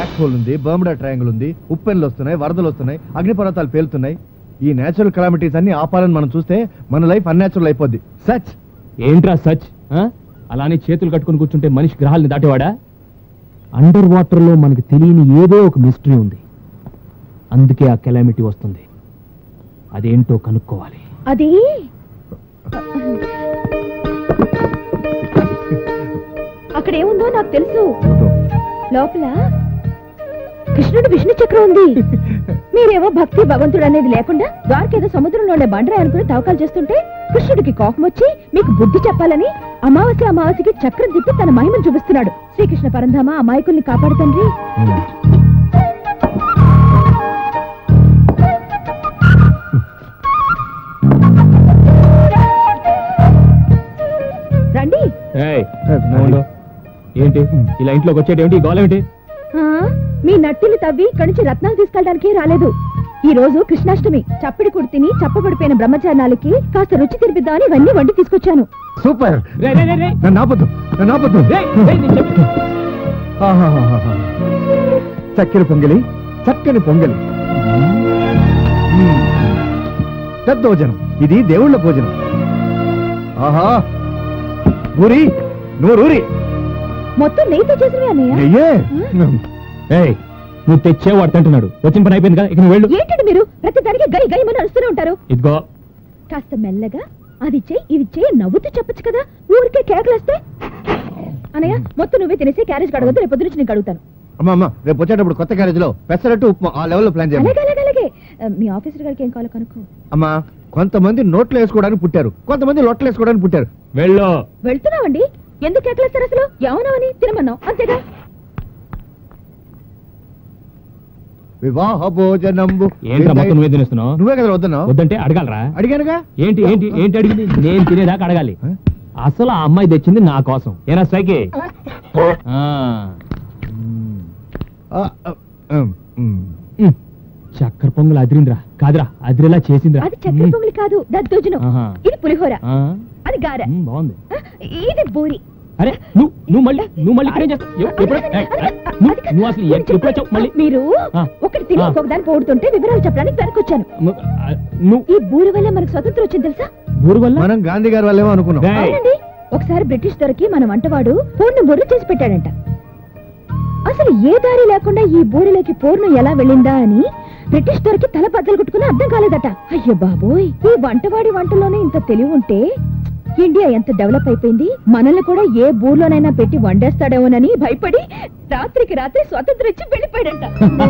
Black hole ఉంది Bermuda triangle ఉంది ఉప్పెన్లు వస్తున్నాయి వరదలు వస్తున్నాయి అగ్నిపర్వతాలు పేలుతున్నాయి ఈ నేచురల్ కలామిటీస్ అన్ని ఆపాలని మనం చూస్తే మన లైఫ్ అన్యాచురల్ అయిపోద్ది సచ్ ఏంట్రా సచ్ ఆ? అలానే చేతులు కట్టుకుని కూర్చుంటే మనిషి గ్రహాలని దాటేవాడా అండర్ వాటర్ లో మనకు తెలియని ఏదో ఒక మిస్టరీ ఉంది అందుకే ఆ కెలామిటీ వస్తుంది అదేంటో కనుక్కోవాలి అది అక్కడ ఏముందో నాకు తెలుసు లోపల కృష్ణుడు విష్ణు చక్రం ఉంది మీరేమో భక్తి భగవంతుడు అనేది లేకుండా ద్వారకేదో సముద్రంలో ఉండే బండరాయి అనుకుని తవ్వకాలు చేస్తుంటే కృష్ణుడికి కోపం వచ్చి మీకు బుద్ధి చెప్పాలని అమావాస్య అమావాస్యకి చక్రం తిప్పి తన మహిమను చూపిస్తున్నాడు శ్రీకృష్ణ పరంధామ అమాయకుల్ని కాపాడు తండ్రి రండి ఏయ్, నువ్వు ఉండు. ఏంటి ఇలా ఇంట్లోకి వచ్చేటి ఏంటి గోళం ఏంటి ఆ, మీ నట్టిని తవ్వి ఇక్కడి నుంచి రత్నాలు తీసుకెళ్ళడానికి రాలేదు ఈ రోజు కృష్ణాష్టమి చప్పిడి కుడి తిని చప్పబడిపోయిన బ్రహ్మచారాలకి కాస్త రుచి తినిపిద్దామని ఇవన్నీ వండి తీసుకొచ్చాను సూపర్ రేయ్, రేయ్, రేయ్, రేయ్. నన్ను ఆపొద్దు నన్ను ఆపొద్దు రేయ్, రేయ్, నేను చెప్పేది. ఆహాహాహాహా. చక్కెర పొంగలి చక్కని పొంగలి మ్మ్. దద్దోజనం ఇది దేవుళ్ళ భోజనం ఆహా ఊరి నూరూరి మొత్తం నెయ్యితో చేసినవి అన్నయ్య నెయ్యే ఏయ్, నువ్వు తెచ్చే వాడు తింటున్నాడు వచ్చిన పని అయిపోయింది కదా ఇక నువ్వు వెళ్ళు ఏంటండి మీరు ప్రతి దానికి గై గై అని అరుస్తూనే ఉంటారు ఇదిగో కాస్త మెల్లగా అది చెయ్యి ఇది చెయ్యి నవ్వుతూ చెప్పొచ్చు కదా ఊరికే కేకలేస్తే అన్నయ్య మొత్తం నువ్వే తినేసి క్యారేజ్ కడగద్దు రేపు పొద్దు నుంచి నేను కడుగుతాను అమ్మ అమ్మ రేపు వచ్చేటప్పుడు కొత్త క్యారేజ్ లో పెసరట్టు ఉప్మా ఆ లెవెల్లో ప్లాన్ చేయండి అలాగే అలాగే అలాగే ఆ, మీ ఆఫీసర్ గారికి ఏం కావాలో కనుక్కో అమ్మా కొంతమంది నోట్లు వేసుకోవడానికి పుట్టారు కొంతమంది లొట్టలు వేసుకోవడానికి పుట్టారు వెళ్ళు వెళ్తున్నావండి ఎందుకు కేకలేస్తారు అసలు ఏమన్నావని తినమన్నావు అంతేగా వివాహ భోజనంబు ఏంట్రా మొత్తం నువ్వే తినేస్తున్నావు నువ్వే కదా వద్దన్నావు వద్దంటే అడగాలరా అడిగానుగా ఏంటి ఏంటి ఏంటి అడిగింది నేను తినేదాకా అడగాలి ఆ? అసలు ఆ అమ్మాయి తెచ్చింది నా కోసం ఏనా స్ట్రైకి ఆ. ఆ, ఆ, ఉమ్, ఉమ్. ఉమ్. చక్కెర పొంగల్ అదిరిందిరా కాదురా అదిరేలా చేసిందిరా అది చక్కెర పొంగలి కాదు దద్దోజనం ఆహా. ఇది పులిహోర ఆ. అది గారె ఉమ్, బాగుంది ఆ, ఇది బూరి అరే నువ్వు నువ్వు మళ్ళీ నువ్వు మళ్ళీ ఇక్కడ ఏం చేస్తావు ఎప్- ఎప్పుడు ఏయ్, ఏయ్, నువ్వు నువ్వు అసలు ఎప్- ఎప్పుడు వచ్చావు మళ్ళీ మీరు ఆ. ఒకటి తిని ఆ. ఇంకొక దాన్ని పోడుతుంటే వివరాలు చెప్పడానికి వెనక్కి వచ్చాను ను- ఆ, నువ్వు ఈ బూరి వల్ల మనకు స్వతంత్రం వచ్చింది తెలుసా ఊరు వల్ల మనం గాంధీ గారి వాళ్ళేమో అనుకున్నాం ఏయ్. అవునండి ఒకసారి బ్రిటిష్ దొరికి మన వంటవాడు పూర్ణ బుర్ర చేసి పెట్టాడంట అసలు ఏ దారి లేకుండా ఈ బూరిలోకి పూర్ణం ఎలా వెళ్ళిందా అని బ్రిటిష్ దొరికి తల బద్దలు కుట్టుకుని అర్థం కాలేదట అయ్యో బాబోయ్ ఈ వంటవాడి వంటలోనే ఇంత తెలివి ఉంటే ఇండియా ఎంత డెవలప్ అయిపోయింది మనల్ని కూడా ఏ బూర్లోనైనా పెట్టి వండేస్తాడేమోనని భయపడి రాత్రికి రాత్రి స్వతంత్రం ఇచ్చి వెళ్ళిపోయాడంట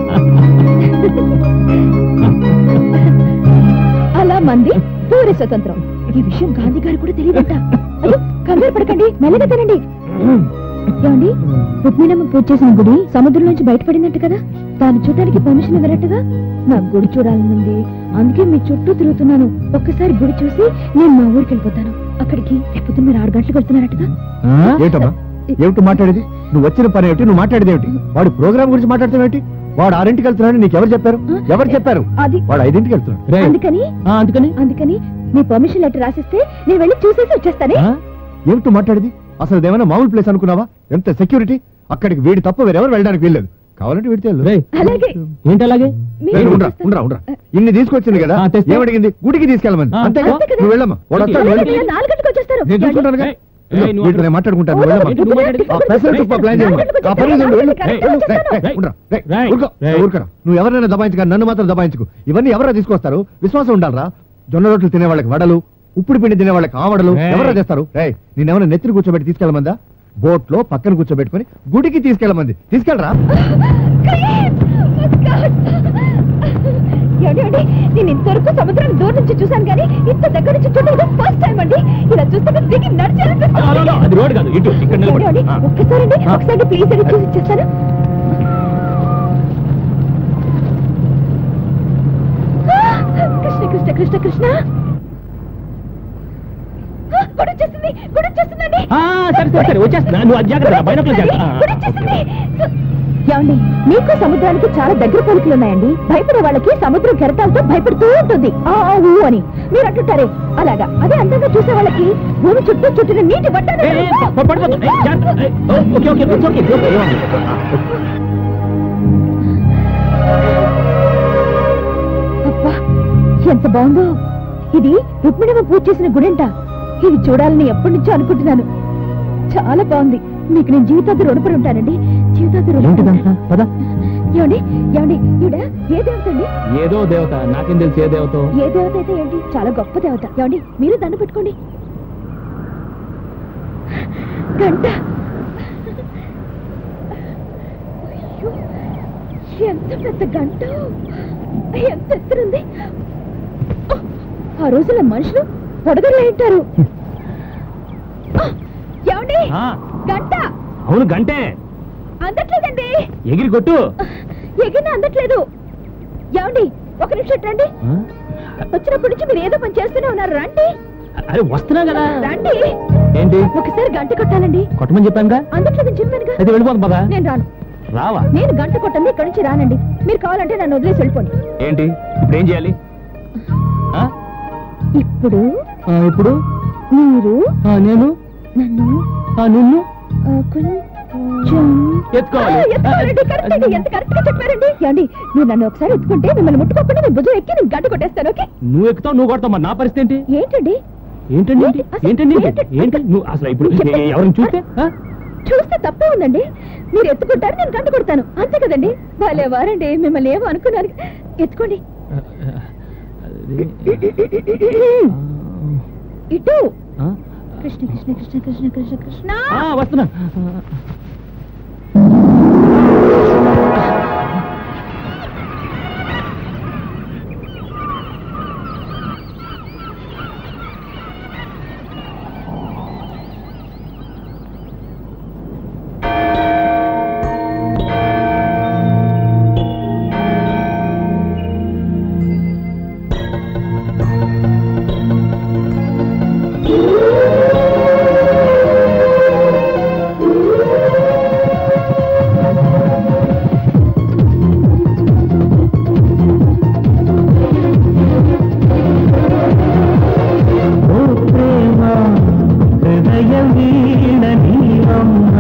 అలా మంది పూరి స్వతంత్రం ఈ విషయం గాంధీ గారు కూడా తెలియదంట అయ్యో, కంగారు పడకండి మెల్లగా తినండి ఏమండి రుక్మిణమ్మ పూజ చేసిన గుడి సముద్రం నుంచి బయటపడిందంట కదా తాను చూడడానికి పర్మిషన్ ఇవ్వరట్టుగా నాకు గుడి చూడాలనుంది అందుకే మీ చుట్టూ తిరుగుతున్నాను ఒక్కసారి గుడి చూసి నేను మా ఊరికి వెళ్ళిపోతాను అక్కడికి రేపు మీరు ఆరు గంటలకు వెళ్తున్నారట్టుగా ఆ? ఏమిటమ్మా ఏమిటి మాట్లాడేది నువ్వు వచ్చిన పని ఏమిటి నువ్వు మాట్లాడేది ఏమిటి వాడు ప్రోగ్రామ్ గురించి మాట్లాడతావు ఏమిటి వాడు ఆరింటికి వెళ్తున్నాడు నీకు ఎవరు చెప్పారు ఎవరు చెప్పారు అది వాడు ఐదింటికి వెళ్తున్నాడు రేయ్. అందుకని ఆ, అందుకని అందుకని మీ పర్మిషన్ లెటర్ రాసిస్తే నేను వెళ్ళి చూసేసి వచ్చేస్తానే ఆ? ఏమిటి మాట్లాడేది అసలు అదేమైనా మామూలు ప్లేస్ అనుకున్నావా ఎంత సెక్యూరిటీ అక్కడికి వీడి తప్ప వేరెవరు వెళ్ళడానికి వీల్లేదు కావాలంటే వీడితే వెళ్ళు. రేయ్, అలాగే ఏంటి అలాగే మీరు రేయ్, ఉండరా చూస్తారు. ఉండరా ఉండరా ఇన్ని తీసుకొచ్చింది కదా ఆ, తెస్తే. ఏమడిగింది గుడికి తీసుకెళ్ళమని ఆ, అంతేగా అంతే కదా. నువ్వు వెళ్ళమ్మా వాడు వస్తాడు, అలాగే వెళ్ళు. నేను నాలుగు గంటలకు వచ్చేస్తారు నేను చూసుకుంటానుగా ఏయ్, ఏయ్, నువ్వు వీటితో నేను మాట్లాడుకుంటాను నువ్వు వెళ్ళమ్మా. ఏంటి నువ్వు మాట్లాడేది? ఆ పెసరట్టు ఉప్మా ప్లాన్ చేయండి ఆ పని ఉంది, వెళ్ళు. రేయ్, వెళ్ళు. రేయ్, రేయ్, రేయ్, ఉండరా. రేయ్, రేయ్, ఊరుకో. రేయ్. ఊరుకోరా. నువ్వు ఎవరైనా దబాయించుక నన్ను మాత్రం దబాయించుకు ఇవన్నీ ఎవరా తీసుకొస్తారు విశ్వాసం ఉండాలరా జొన్న రొట్టెలు తినే వాళ్ళకి వడలు ఉప్పుడు పిండి తినే వాళ్ళకి ఆవడలు రేయ్. ఎవరా చేస్తారు రే నేనేమైనా నెత్తిని కూర్చోబెట్టి తీసుకెళ్ళమందా బోట్ లో పక్కన కూర్చోబెట్టుకొని గుడికి తీసుకెళ్ళమంది తీసుకెళ్ళరా ఏమండి, నేను ఇంతవరకు సముద్రాన్ని దూరం నుంచి చూశాను కానీ ఇంత దగ్గర నుంచి చూడలేదు ఫస్ట్ టైం అండి ఇలా చూస్తే దిగి ఆ, నడిచాలనిపిస్తుంది. ఆ, ఆ, అది రోడ్ కాదు ఇటు ఇక్కడ నిలబడు. ఏమండి, ఆ. ఒక్కసారి అండి ఆ. ఒకసారి ప్లీజ్ అని చూసి ఇచ్చేస్తాను కృష్ణ కృష్ణ కృష్ణ కృష్ణ ఆ, గుడి వచ్చేసింది గుడి వచ్చేస్తుందండి ఆ, సరే సరే సరే వచ్చేస్తున్నా నువ్వు అది జాగ్రత్త బైనోకులు జాగ్రత్త ఆ, గుడి వచ్చేసింది. ఏమండి మీకు సముద్రానికి చాలా దగ్గర పోలికలు ఉన్నాయండి భయపడే వాళ్ళకి సముద్రం కెరటాలతో భయపడుతూ ఉంటుంది ఆ ఆ, ఊ అని మీరు అంటుంటారే అలాగా అదే అందంగా చూసే వాళ్ళకి భూమి చుట్టూ చుట్టిన నీటి బట్ట ఏయ్, ఏయ్, ప- పడిపోతుంది. ఏయ్, జాగ్రత్త. ఏయ్, ఓ, okay okay okay okay okay ఏమన్నా? ఎంత బాగుందో ఇది రుక్మిణమ్మ పూజ చేసిన గుడంట ఇది చూడాలని ఎప్పటి నుంచో అనుకుంటున్నాను చాలా బాగుంది మీకు నేను జీవితాంత రుణపడి ఉంటానండి జీవితాంత రుణపడి ఏంటిదంతా ఉంటాను. పద ఏమండి ఏమండి ఈవిడ ఏ దేవత అండి ఏదో దేవత నాకేం తెలుసు ఏ దేవతో ఏ దేవత అయితే ఏంటి చాలా గొప్ప దేవత ఏమండి మీరు దండ పెట్టుకోండి గంట అయ్యో, ఎంత పెద్ద గంట ఎంత ఎత్తునుంది ఆ రోజుల్లో మనుషులు పొడగలే ఉంటారు ఏమండి ఆ, గంట అవును గంటే అందట్లేదండి ఎగిరి కొట్టు ఎగిరిన అందట్లేదు ఏమండి ఒక నిమిషం ఇటు రండి ఆ? వచ్చినప్పటి నుంచి మీరు ఏదో పని చేస్తూనే ఉన్నారు రండి అరే వస్తున్నా కదా రండి ఏంటి ఒకసారి గంట కొట్టాలండి కొట్టమని చెప్పానుగా అందట్లేదని చెప్పానుగా అయితే వెళ్ళిపోదు పదా నేను రాను రావా నేను గంట కొట్టండి ఇక్కడి నుంచి రానండి మీరు కావాలంటే నన్ను వదిలేసి వెళ్ళిపోండి ఏంటి ఇప్పుడు ఏం చేయాలి ఆ? ఇప్పుడు ఆ, ఇప్పుడు మీరు ఆ, నేను నన్ను ఆ, నిన్ను ఆ, కొంచెం ఎత్తుకోవాలి. ఆ, ఎత్తుకోవాలండి. కరెక్ట్ అండి. ఎంత కరెక్ట్ గా చెప్పారండి ఏమండి మీరు నన్ను ఒకసారి ఎత్తుకుంటే మిమ్మల్ని ముట్టుకోకుండా నేను భుజం ఎక్కి నేను గంట కొట్టేస్తాను ఓకే నువ్వు ఎక్కుతావు నువ్వు కొడతావు మరి నా పరిస్థితి ఏంటి ఏంటండి ఏంటండి ఏంటి? అసలు ఏంటండి ఏంటి? ఏంటి? ఏంటి నువ్వు అసలు ఇప్పుడు చెప్పండి. ఎవరిని చూస్తే ఆ? చూస్తే తప్పే ఉందండి మీరు ఎత్తుకుంటారు నేను గంట కొడతాను అంతే కదండి భలే వారండి మిమ్మల్ని ఏమో అనుకున్నాను ఎత్తుకోండి అది- ఇటు ఆ? కృష్ణ కృష్ణ కృష్ణ కృష్ణ కృష్ణ కృష్ణ ఆ, వస్తున్నా ఓ ప్రేమ హృదయ వీణ నీవమ్మ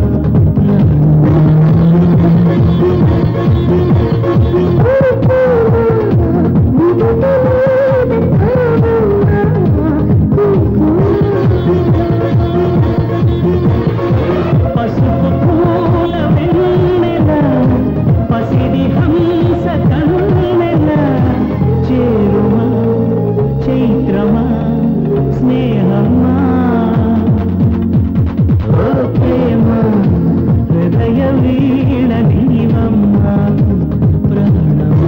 పసుపు పూల వెన్నెల పసిడి హంస కన్నెల చేరుమా చైత్రమా స్నేహమా ఓ ప్రేమ హృదయ వీణ నీవమ్మ ప్రాణమా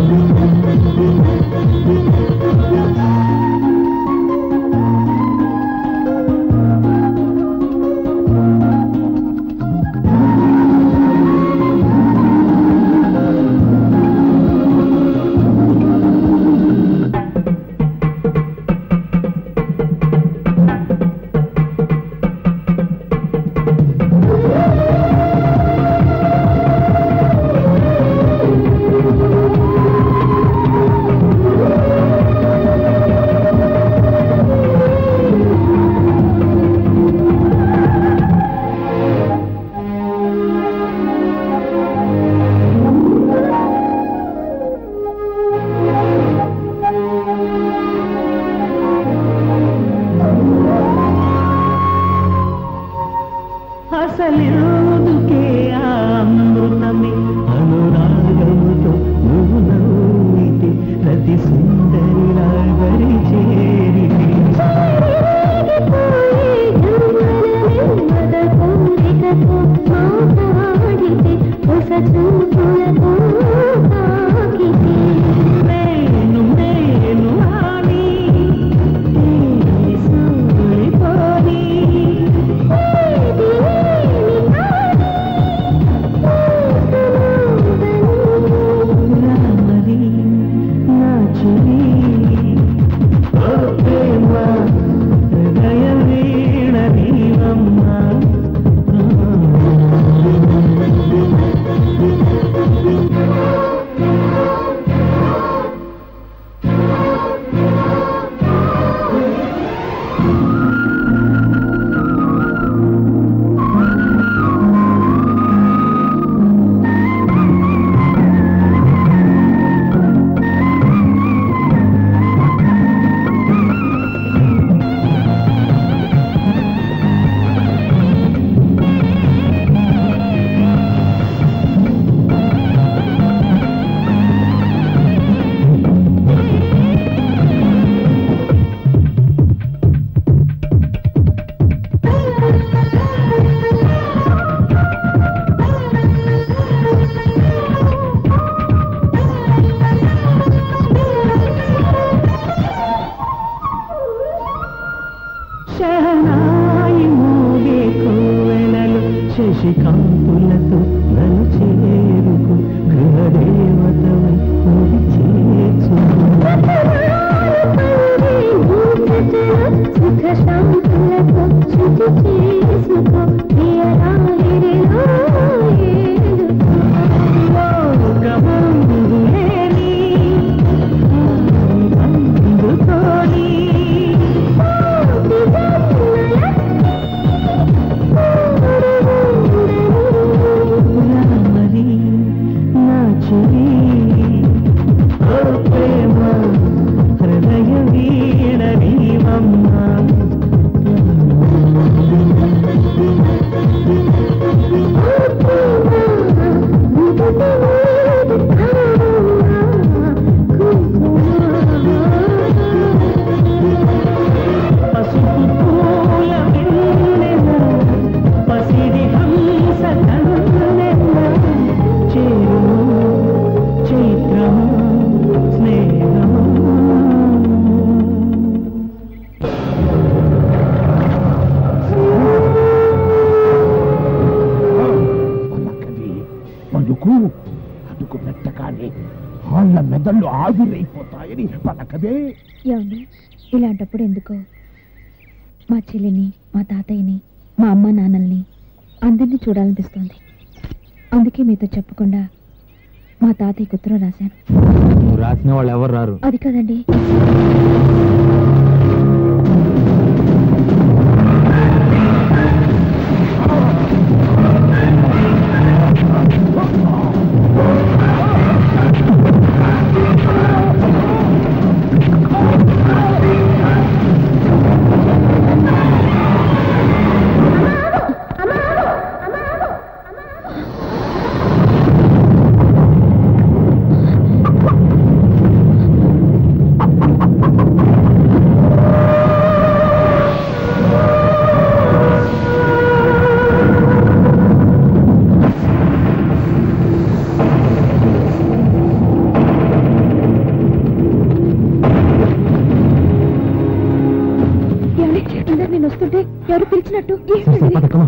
అసలుదుకే ఆ అమృతమే అనురాగముతో నువ్వు నవ్వితే ప్రతి సుందరి రాగరి చేరితే నేను నేను ఆని తేలి సూలిపోని రామరి నా చెలి ఓ నిశికాంతులతో నన్ను చేరుకు గృహదేవతమై ముడి చేర్చు సుఖ శాంతులతో శుచి చేసుకో ప్రియరాహిరిలో లోకమందులేని అందుతోని రామరి నా చెలి ఓ ప్రేమ హృదయ వీణ నీవమ్మా పసుపు పూల వెన్నెల పసిడి హంస కన్నెల చేరును చైత్రము స్నేహము పలకవి పలుకు అదుకు పెట్టగానే వాళ్ళ మెదళ్ళు ఆవిరైపోతాయని పలకవే ఏమండి ఇలాంటప్పుడు ఎందుకో మా చెల్లిని మా తాతయ్యని మా అమ్మ నాన్నల్ని అందరినీ చూడాలనిపిస్తోంది అందుకే మీతో చెప్పకుండా మా తాతయ్యకు ఉత్తరం రాశాను నువ్వు రాసిన వాళ్ళు ఎవరు రారు అది కదండి ఏమండి ఇందాక నేను వస్తుంటే ఎవరు పిలిచినట్టు సరే, సరే, ఏంటండి? పద, come on.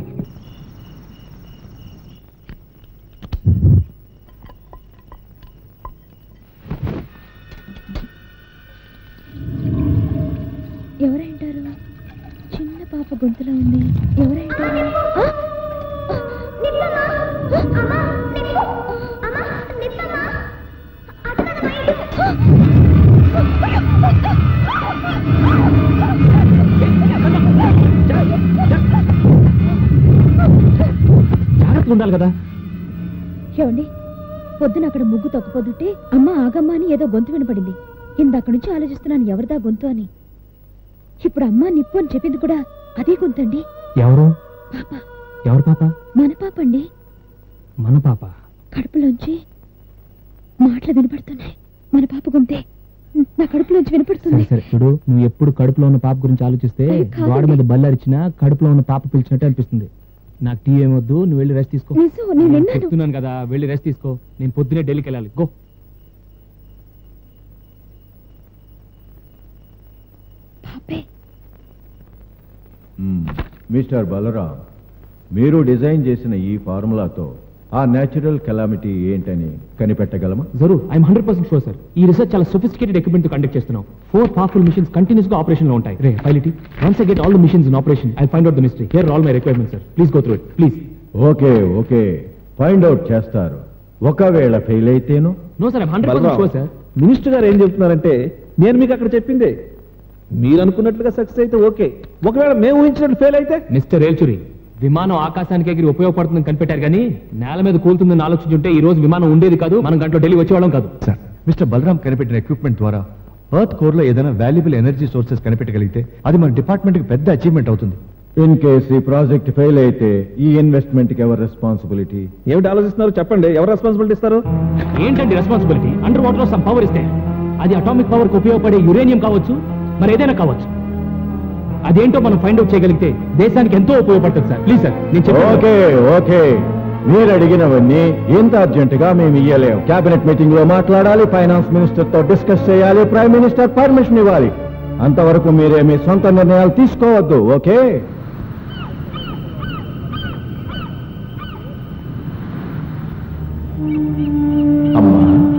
ఎవరైంటారు చిన్న పాప గొంతులో ఉంది ఎవరైంటారు ఆ! ఆ! నిప్పమ్మా! అమ్మా! నిప్పు! అమ్మా! నిప్పమ్మా! జాగ్రత్తగా ఉండాలి కదా ఏమండి పొద్దున అక్కడ ముగ్గు తొక్కపోతుంటే అమ్మ ఆగమ్మ అని ఏదో గొంతు వినపడింది ఇందాక నుంచి ఆలోచిస్తున్నాను ఎవరిదా గొంతు అని ఇప్పుడు అమ్మ నిప్పు అని చెప్పింది కూడా అదే గొంతండి ఎవరు పాప ఎవరు పాప మన పాప అండి మన పాప కడుపులోంచి మాటలు వినపడుతున్నాయి మన పాప గొంతే నా కడుపులోంచి సరే వినపడుతుంది సరే చూడు నువ్వు ఎప్పుడు కడుపులో ఉన్న పాప గురించి ఆలోచిస్తే అయ్యో, కాదండి. గోడ మీద బల్లరిచినా కడుపులో ఉన్న పాప పిలిచినట్టు అనిపిస్తుంది నాకు టీ ఏమొద్దు నువ్వు వెళ్ళి రెస్ట్ తీసుకో నిజం నేను నేను విన్నాను చెప్తున్నాను కదా వెళ్ళి రెస్ట్ తీసుకో నేను పొద్దునే ఢిల్లీకి వెళ్ళాలి గో పాపే మిస్టర్ బలరాం మీరు డిజైన్ చేసిన ఈ ఫార్ములాతో ఆ నేచురల్ కెలామిటీ ఏంటని కనిపెట్టగలమా జరూర్ I'm hundred percent sure sir ఈ రీసెర్చ్ చాలా సొఫిస్టికేటెడ్ ఎక్విప్మెంట్ కండక్ట్ చేస్తున్నాం ఫోర్ పవర్ఫుల్ మిషన్స్ కంటిన్యూస్ గా ఆపరేషన్ లో ఉంటాయి రే పైలిటీ once I get all the machines in operation I find out the mystery here all my requirement sir please go through it please okay okay find out చేస్తారు ఒకవేళ fail అయితేను no sir I'm hundred percent sure sir minister గారు ఏం చెప్తున్నారంటే నేను మీకు అక్కడ చెప్పిందే మీరు అనుకున్నట్లుగా సక్సెస్ అయితే ఓకే ఒకవేళ మేము ఊహించినట్లు ఫెయిల్ అయితే మిస్టర్ ఏల్చురి విమానం ఆకాశానికి ఎగిరి ఉపయోగపడుతుందని కనిపెట్టారు కానీ నేల మీద కూలుతుందని ఆలోచించుంటే ఈ రోజు విమానం ఉండేది కాదు మనం గంటలో ఢిల్లీ వచ్చేవాళ్ళం కాదు సార్ మిస్టర్ బలరాం కనిపెట్టిన ఎక్విప్మెంట్ ద్వారా ఎర్త్ కోర్ లో ఏదైనా వాల్యుబుల్ ఎనర్జీ సోర్సెస్ కనిపెట్టగలిగితే అది మన డిపార్ట్మెంట్ కి పెద్ద అచీవ్మెంట్ అవుతుంది ఇన్ కేస్ ఈ ప్రాజెక్ట్ ఫెయిల్ అయితే ఈ ఇన్వెస్ట్మెంట్ కి ఎవరు రెస్పాన్సిబిలిటీ ఏమిటి ఆలోచిస్తున్నారు చెప్పండి ఎవరు రెస్పాన్సిబిలిటీ ఇస్తారు ఏంటండి రెస్పాన్సిబిలిటీ అండర్ వాటర్ లో సమ్ పవర్ ఇస్తే అది అటామిక్ పవర్ కు ఉపయోగపడే యురేనియం కావచ్చు మరి ఏదైనా కావచ్చు అదేంటో మనం ఫైండ్ అవుట్ చేయగలిగితే దేశానికి ఎంతో ఉపయోగపడుతుంది సార్ ప్లీజ్ సార్ నేను చెప్పేది ఓకే ఓకే మీరు అడిగినవన్నీ ఇంత అర్జెంట్ గా మేము ఇయ్యలేము కేబినెట్ మీటింగ్ లో మాట్లాడాలి ఫైనాన్స్ మినిస్టర్ తో డిస్కస్ చేయాలి ప్రైమ్ మినిస్టర్ పర్మిషన్ ఇవ్వాలి అంతవరకు మీరే మీ సొంత నిర్ణయాలు తీసుకోవద్దు ఓకే అమ్మా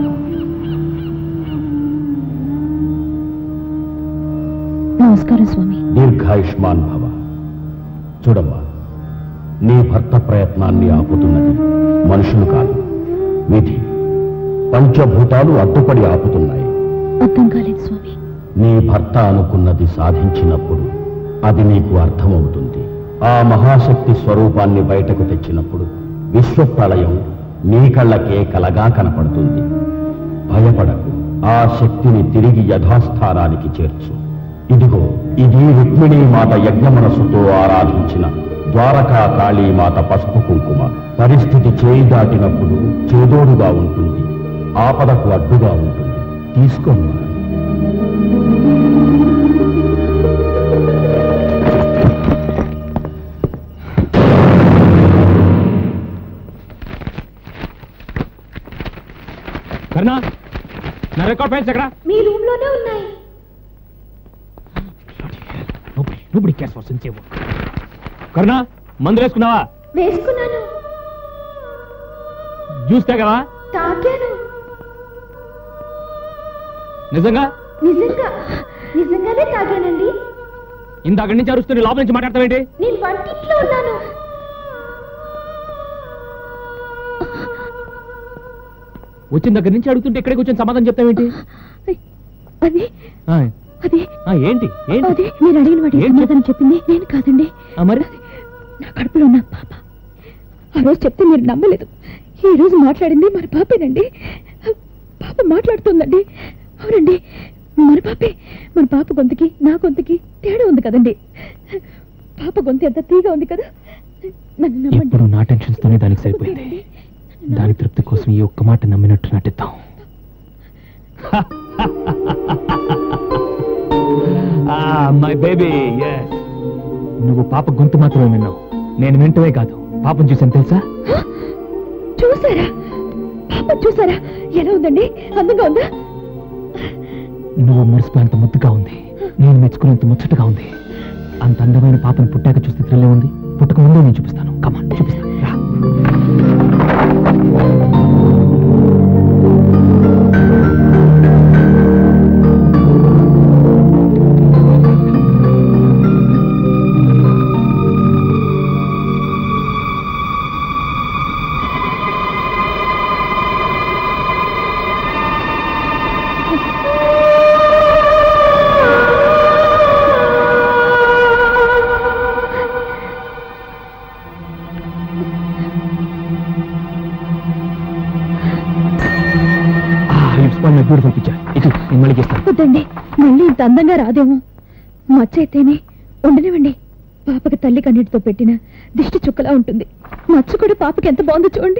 నమస్కారం స్వామి దీర్ఘాయుష్మాన్ భవ చూడమ్మా నీ భర్త ప్రయత్నాన్ని ఆపుతున్నది మనుషులు కాదు విధి పంచభూతాలు అడ్డుపడి ఆపుతున్నాయి అర్థం కాలేదు స్వామి నీ భర్త అనుకున్నది సాధించినప్పుడు అది నీకు అర్థమవుతుంది ఆ మహాశక్తి స్వరూపాన్ని బయటకు తెచ్చినప్పుడు విశ్వప్రళయం నీ కళ్ళకే కలగా కనపడుతుంది భయపడకు ఆ శక్తిని తిరిగి యథాస్థానానికి చేర్చు ఇదిగో ఇది రుక్మిణీ మాత యజ్ఞమనస్సుతో ఆరాధించిన ద్వారకా కాళీమాత పసుపు కుంకుమ పరిస్థితి చేయి దాటినప్పుడు చేదోడుగా ఉంటుంది ఆపదకు అడ్డుగా ఉంటుంది తీసుకోమ్మా కర్ణ నా రికార్డ్ ఫైల్స్ ఎక్కడ మీ రూమ్ లోనే ఉన్నాయి nobody nobody cares for sincere Karna మందులు వేసుకున్నావా వేసుకున్నాను జ్యూస్ తాగావా తాగాను నిజంగా నిజంగా నిజంగానే తాగానండి ఇందాక నుంచి అరుస్తున్న లోపల నుంచి మాట్లాడతావేంటి నేను వంటింట్లో ఉన్నాను వచ్చిన దగ్గర నుంచి అడుగుతుంటే ఇక్కడికి వచ్చిన సమాధానం చెప్తావేంటి అది ఆ, అది ఆ, ఏంటి ఏంటి అది మీరు అడిగిన వాటి ఏంటి? సమాధానం చెప్పింది నేను కాదండి ఆ, మరి నా కడుపులో ఉన్న పాప ఆ రోజు చెప్తే మీరు నమ్మలేదు ఈ రోజు మాట్లాడింది మన పాపేనండి పాప మాట్లాడుతుందండి అవునండి మన పాపే మన పాప గొంతుకి నా గొంతుకి తేడా ఉంది కదండి పాప గొంతు ఎంత తీగా ఉంది కదా నన్ను నమ్మండి ఇప్పుడు నా టెన్షన్స్ తోనే దానికి సరిపోయింది నన్ను దాని నమ్మండి. తృప్తి కోసం ఈ ఒక్క మాట నమ్మినట్టు నటిద్దాం మై బేబీ నువ్వు పాప గొంతు మాత్రమే విన్నావు నేను వింటమే కాదు పాపం చూసాను తెలుసా చూసారా పాప చూసారా ఎలా ఉందండి అందంగా ఉందా నువ్వు మురిసిపోయేంత ముద్దుగా ఉంది నేను మెచ్చుకునేంత ముచ్చటగా ఉంది అంత అందమైన పాపను పుట్టాక చూస్తే థ్రిల్లే ఉంది పుట్టక ముందే నేను చూపిస్తాను కమాన్ చూపిస్తాను రా మై బ్యూటిఫుల్ పిక్చర్ ఇటు నేను మళ్ళీ చేస్తాను వద్దండి మళ్ళీ ఇంత అందంగా రాదేమో మచ్చ అయితేనే ఉండనివ్వండి పాపకి తల్లి కన్నీటితో పెట్టిన దిష్టి చుక్కలా ఉంటుంది మచ్చ కూడా పాపకి ఎంత బాగుందో చూడండి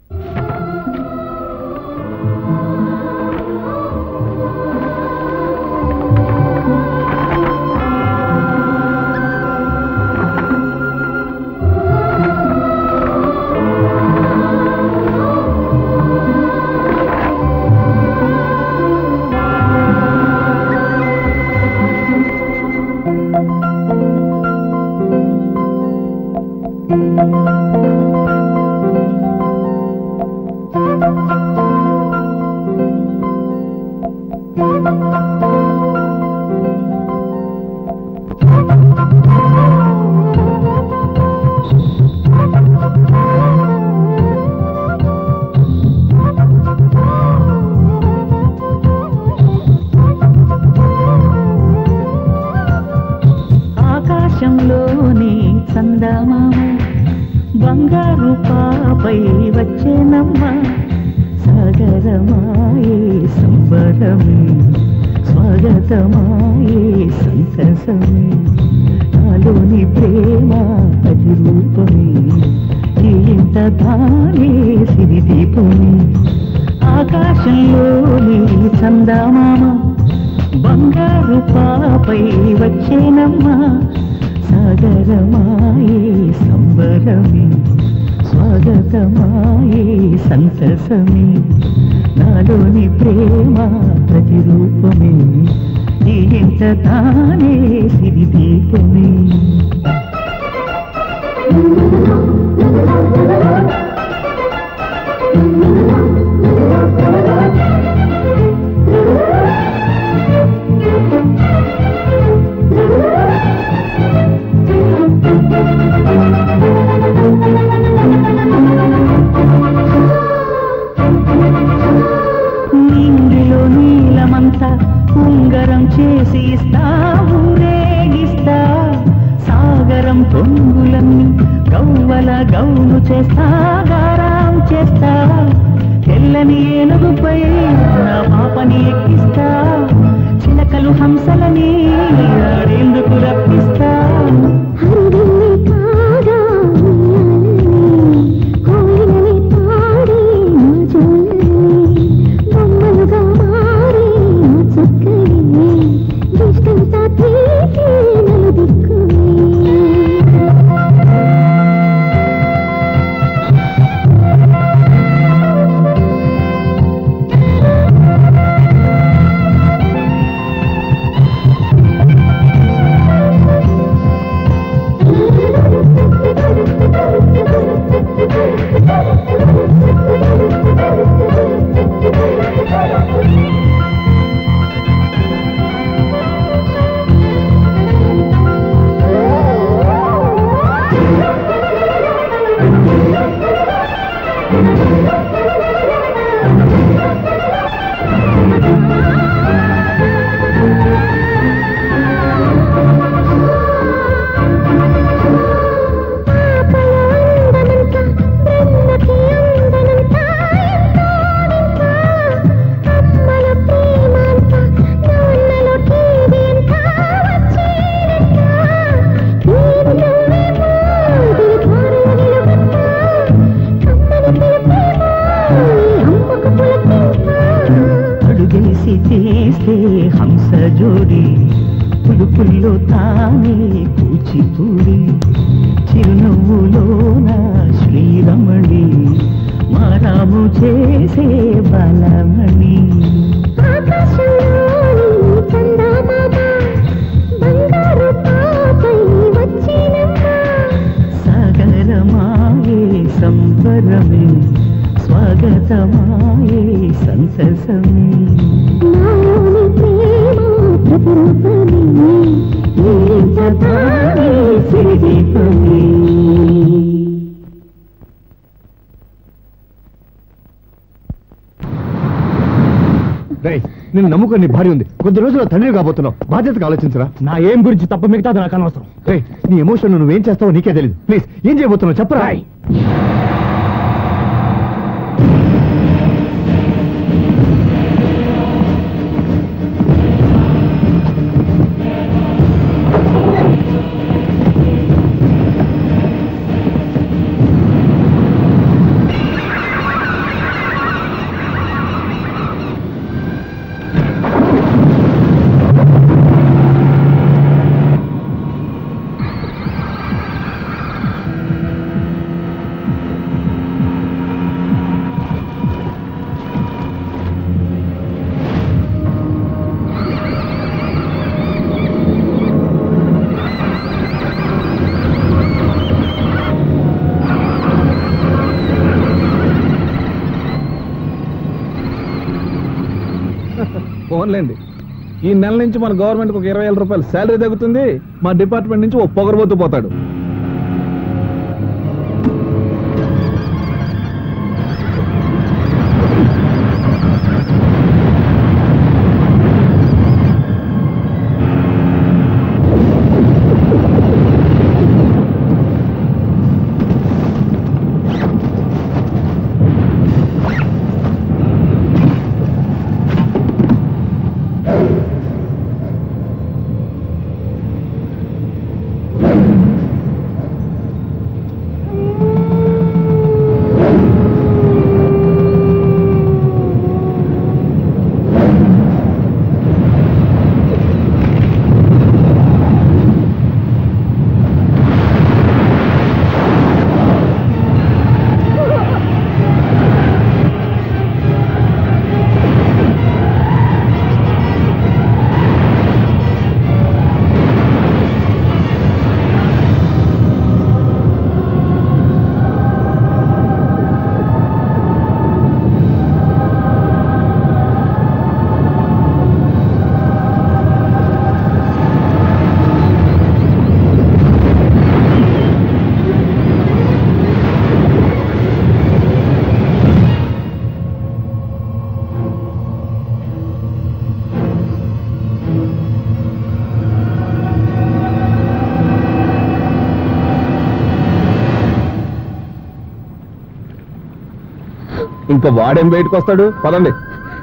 ఆకాశంలోని చందమామ బంగారు పాపై వచ్చేనమ్మ సాగరమాయే సంబరం స్వాగతమాయే సంతసమే నాలోని ప్రేమ ప్రతిరూపమే ఈ ఇంత తానే సిరి దీపమే ఆకాశంలోని చందమామ బంగారు పాపై వచ్చేనమ్మా సాగరమాయే సంబరమే స్వాగతమాయే సంతసమే నాలోని ప్రేమ ప్రతిరూపమే ఈ ఇంత తానే సిరి దీపమే ఆ ఉంగరం చేసి ఇస్తా ఊరేగిస్తా సాగరం పొంగులన్నీ గవ్వల గౌను చేస్తా గారాం చేస్తా తెల్లని ఏనుగుపై నా పాపని ఎక్కిస్తా చిలకలు హంసలని ఆడేందుకు రప్పిస్తా హరివిల్లి కాగా ఉయ్యాలని, కోయిలవి పాడి నా జోలని, బొమ్మలుగా మారి నా చుక్కని, దిష్టంతా తీసి నలుదిక్కుని. అడుగేసి చేస్తే హంస జోడి పులుపుల్లో తానే కూచిపూడి చిరునవ్వులోన శ్రీరమణి మారాము చేసే బలమణి సాగరమాయే సంబరమే స్వాగతమాయే సంతసమే తానే సిరిదీపమే రేయ్, నిన్ను నమ్ముకొని నీ భార్య ఉంది కొద్ది రోజుల్లో తండ్రి కాబోతున్నావు బాధ్యతగా ఆలోచించరా నా ఏం గురించి తప్ప మిగతాది నాకు అనవసరం రేయ్ నీ ఎమోషన్ నువ్వేం చేస్తావో నీకే తెలియదు ప్లీజ్ ఏం చేయబోతున్నావు చెప్పరా ఫోన్లేండి ఈ నెల నుంచి మన గవర్నమెంట్ ఒక ఇరవై వేల రూపాయలు శాలరీ తగ్గుతుంది మా డిపార్ట్మెంట్ నుంచి ఓ పొగరబోతూ పోతాడు ఇంకా వాడేం బయటకు వస్తాడు పదండి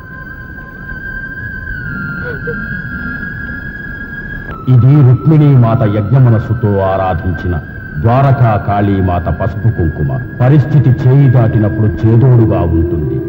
ఇది రుక్మిణీ మాత యజ్ఞమనస్సుతో ఆరాధించిన ద్వారకా కాళీమాత పసుపు కుంకుమ పరిస్థితి చేయి దాటినప్పుడు చేదోడుగా ఉంటుంది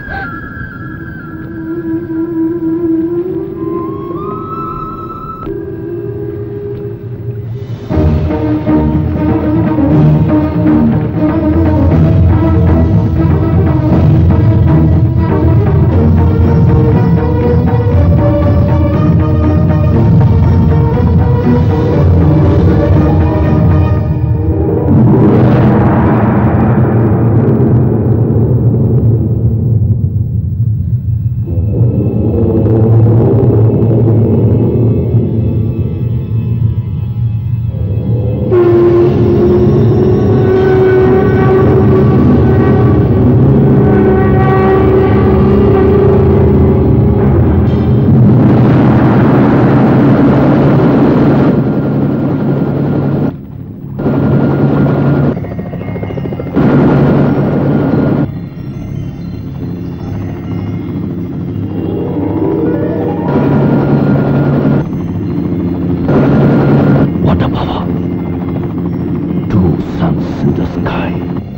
What a power! Two suns in the sky.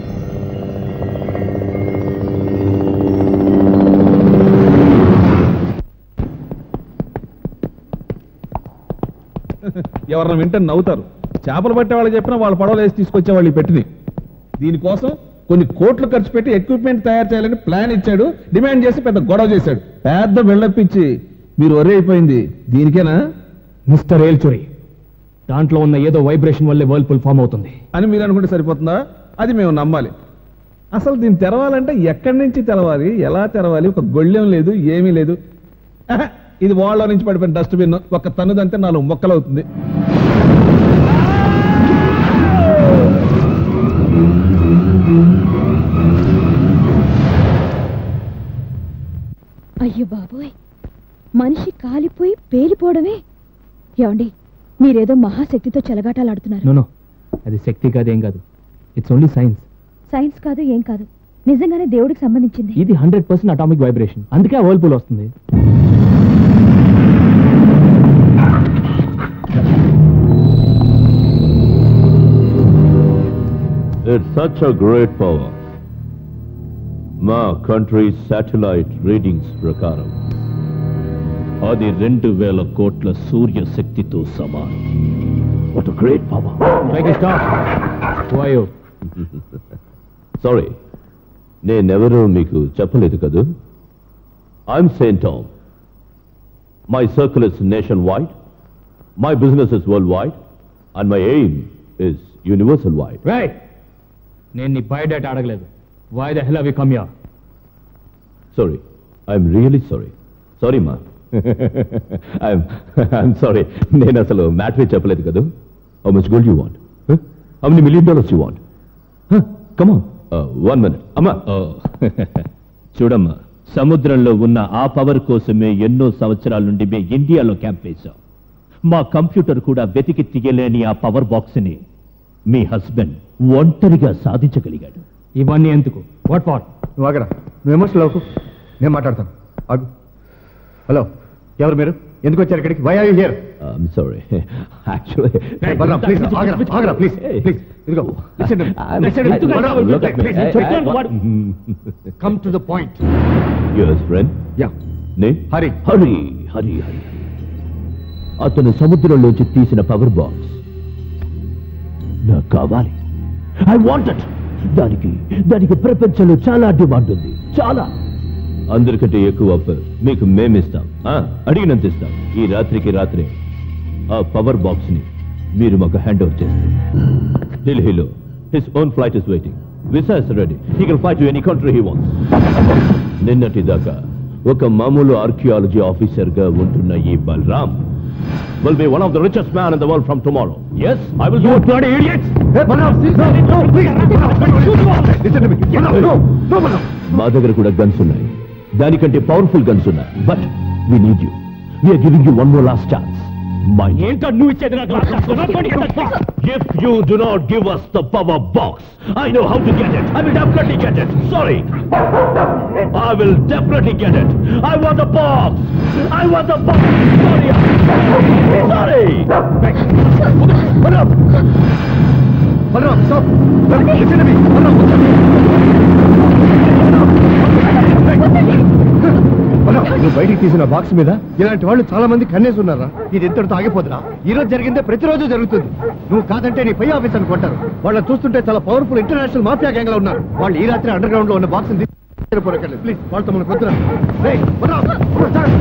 ఎవరన్నా వింటే నవ్వుతారు చేపలు పట్టే వాళ్ళు చెప్పినా వాళ్ళ పడవలు వేసి తీసుకొచ్చే వాళ్ళు ఈ పెట్టిని దీనికోసం కొన్ని కోట్లు ఖర్చు పెట్టి ఎక్విప్మెంట్ తయారు చేయాలని ప్లాన్ ఇచ్చాడు డిమాండ్ చేసి పెద్ద గొడవ చేశాడు పెద్ద బిల్డప్ ఇచ్చి మీరు ఒరే అయిపోయింది దీనికేనా మిస్టర్ ఏల్చురి దాంట్లో ఉన్న ఏదో వైబ్రేషన్ వల్లే వర్ల్పూల్ ఫామ్ అవుతుంది అని మీరు అనుకుంటే సరిపోతుందా అది మేము నమ్మాలి అసలు దీన్ని తెరవాలంటే ఎక్కడి నుంచి తెరవాలి ఎలా తెరవాలి ఒక గొళ్ళెం లేదు ఏమీ లేదు ఆహా, ఇది వాళ్ళ నుంచి పడిపోయిన డస్ట్బిన్ ఒక తన్నుదంతే నాలుగు మొక్కలు అవుతుంది అయ్యో బాబోయ్ మనిషి కాలిపోయి పేలిపోవడమే ఏమండి మీరేదో మహాశక్తితో చెలగాటాలాడుతున్నారు నో నో అది శక్తి కాదు ఏం కాదు ఇట్స్ ఓన్లీ సైన్స్ సైన్స్ కాదు ఏం కాదు నిజంగానే దేవుడికి సంబంధించింది ఇది హండ్రెడ్ పర్సెంట్ అటామిక్ వైబ్రేషన్ అందుకే ఆ వర్ల్పూల్ వస్తుంది It's such a great power. మా కంట్రీ శాటిలైట్ రీడింగ్స్ ప్రకారం అది రెండు వేల కోట్ల సూర్య శక్తితో సమానం వాట్ గ్రేట్ పవర్ వాయో సారీ నేనెవరూ మీకు చెప్పలేదు కదూ I'm Saint Tom my circle is nation wide my business is world wide and my aim is universal wide right నేను నీ బయోడేటా అడగలేదు వై ద హెల్ అవి come yeah sorry I'm really sorry sorry మా I'm I'm sorry నేను అసలు మ్యాటరీ చెప్పలేదు కదా how much gold you want how many million dollars you want come on one minute అమ్మా చూడమ్మా సముద్రంలో ఉన్న ఆ పవర్ కోసమే ఎన్నో సంవత్సరాల నుండి మేము ఇండియాలో క్యాంప్ వేశాం మా కంప్యూటర్ కూడా వెతికి తీయలేని ఆ పవర్ బాక్స్ని మీ హస్బెండ్ ఒంటరిగా సాధించగలిగాడు ఇవన్నీ ఎందుకు వాట్ ఫార్ నువ్వు ఆగరా నువ్వు ఎమోషనల్ అవ్వకు నేను మాట్లాడతాను ఆగు హలో ఎవరు మీరు ఎందుకు వచ్చారు ఇక్కడికి why are you here I'm sorry actually Balaram please ఆగరా ఆగరా ప్లీజ్ ప్లీజ్ ఇదిగో listen to me. Listen to me. Balaram, please, come to the point yours friend yeah నే హరి హరి హరి హరి అతను సముద్రంలోంచి తీసిన పవర్ బాక్స్ నాకు కావాలి ఐ వాంట్ దానికి దానికి ప్రపంచంలో చాలా డిమాండ్ ఉంది చాలా అందరికంటే ఎక్కువ ఆఫర్ మీకు మేమిస్తాం ఆ, అడిగినంత ఇస్తాం ఈ రాత్రికి రాత్రే ఆ పవర్ బాక్స్ ని మీరు మాకు హ్యాండ్ ఓవర్ చేస్తే ఢిల్లీలో his own flight is waiting visa is ready he can fly to any country he wants నిన్నటి దాకా ఒక మామూలు ఆర్కియాలజీ ఆఫీసర్ గా ఉంటున్న ఈ బల్రామ్ will be one of the richest man in the world from tomorrow. Yes, I will do it. bloody idiots! మా దగ్గర కూడా గన్స్ ఉన్నాయి దానికంటే పవర్ఫుల్ గన్స్ ఉన్నాయి but we need you we're giving you one more last chance My ఏంటో నువ్వు ఇచ్చేది నాకు If you do not give us the power box, I know how to get it. I will definitely get it. Sorry. I will definitely get it. I want the box. I want the box. Sorry. Sorry. Balaram Balaram stop listen to me Balaram Balaram నువ్వు బయటికి తీసిన box మీద ఇలాంటి వాళ్ళు చాలా మంది కన్నేసి ఉన్నారా ఇది ఇంతటితో ఆగిపోదురా ఈ రోజు జరిగిందే ప్రతిరోజు జరుగుతుంది నువ్వు కాదంటే నీ పై ఆఫీస్ అనుకుంటారు వాళ్ళని చూస్తుంటే చాలా పవర్ఫుల్ ఇంటర్నేషనల్ మాఫియా గ్యాంగ్ లో ఉన్నారు వాళ్ళు ఈ రాత్రి అండర్ గ్రౌండ్ లో ఉన్న బాక్స్ ప్లీజ్ వాళ్ళతో మనకు వద్దురా రేయ్, Balaram, sir.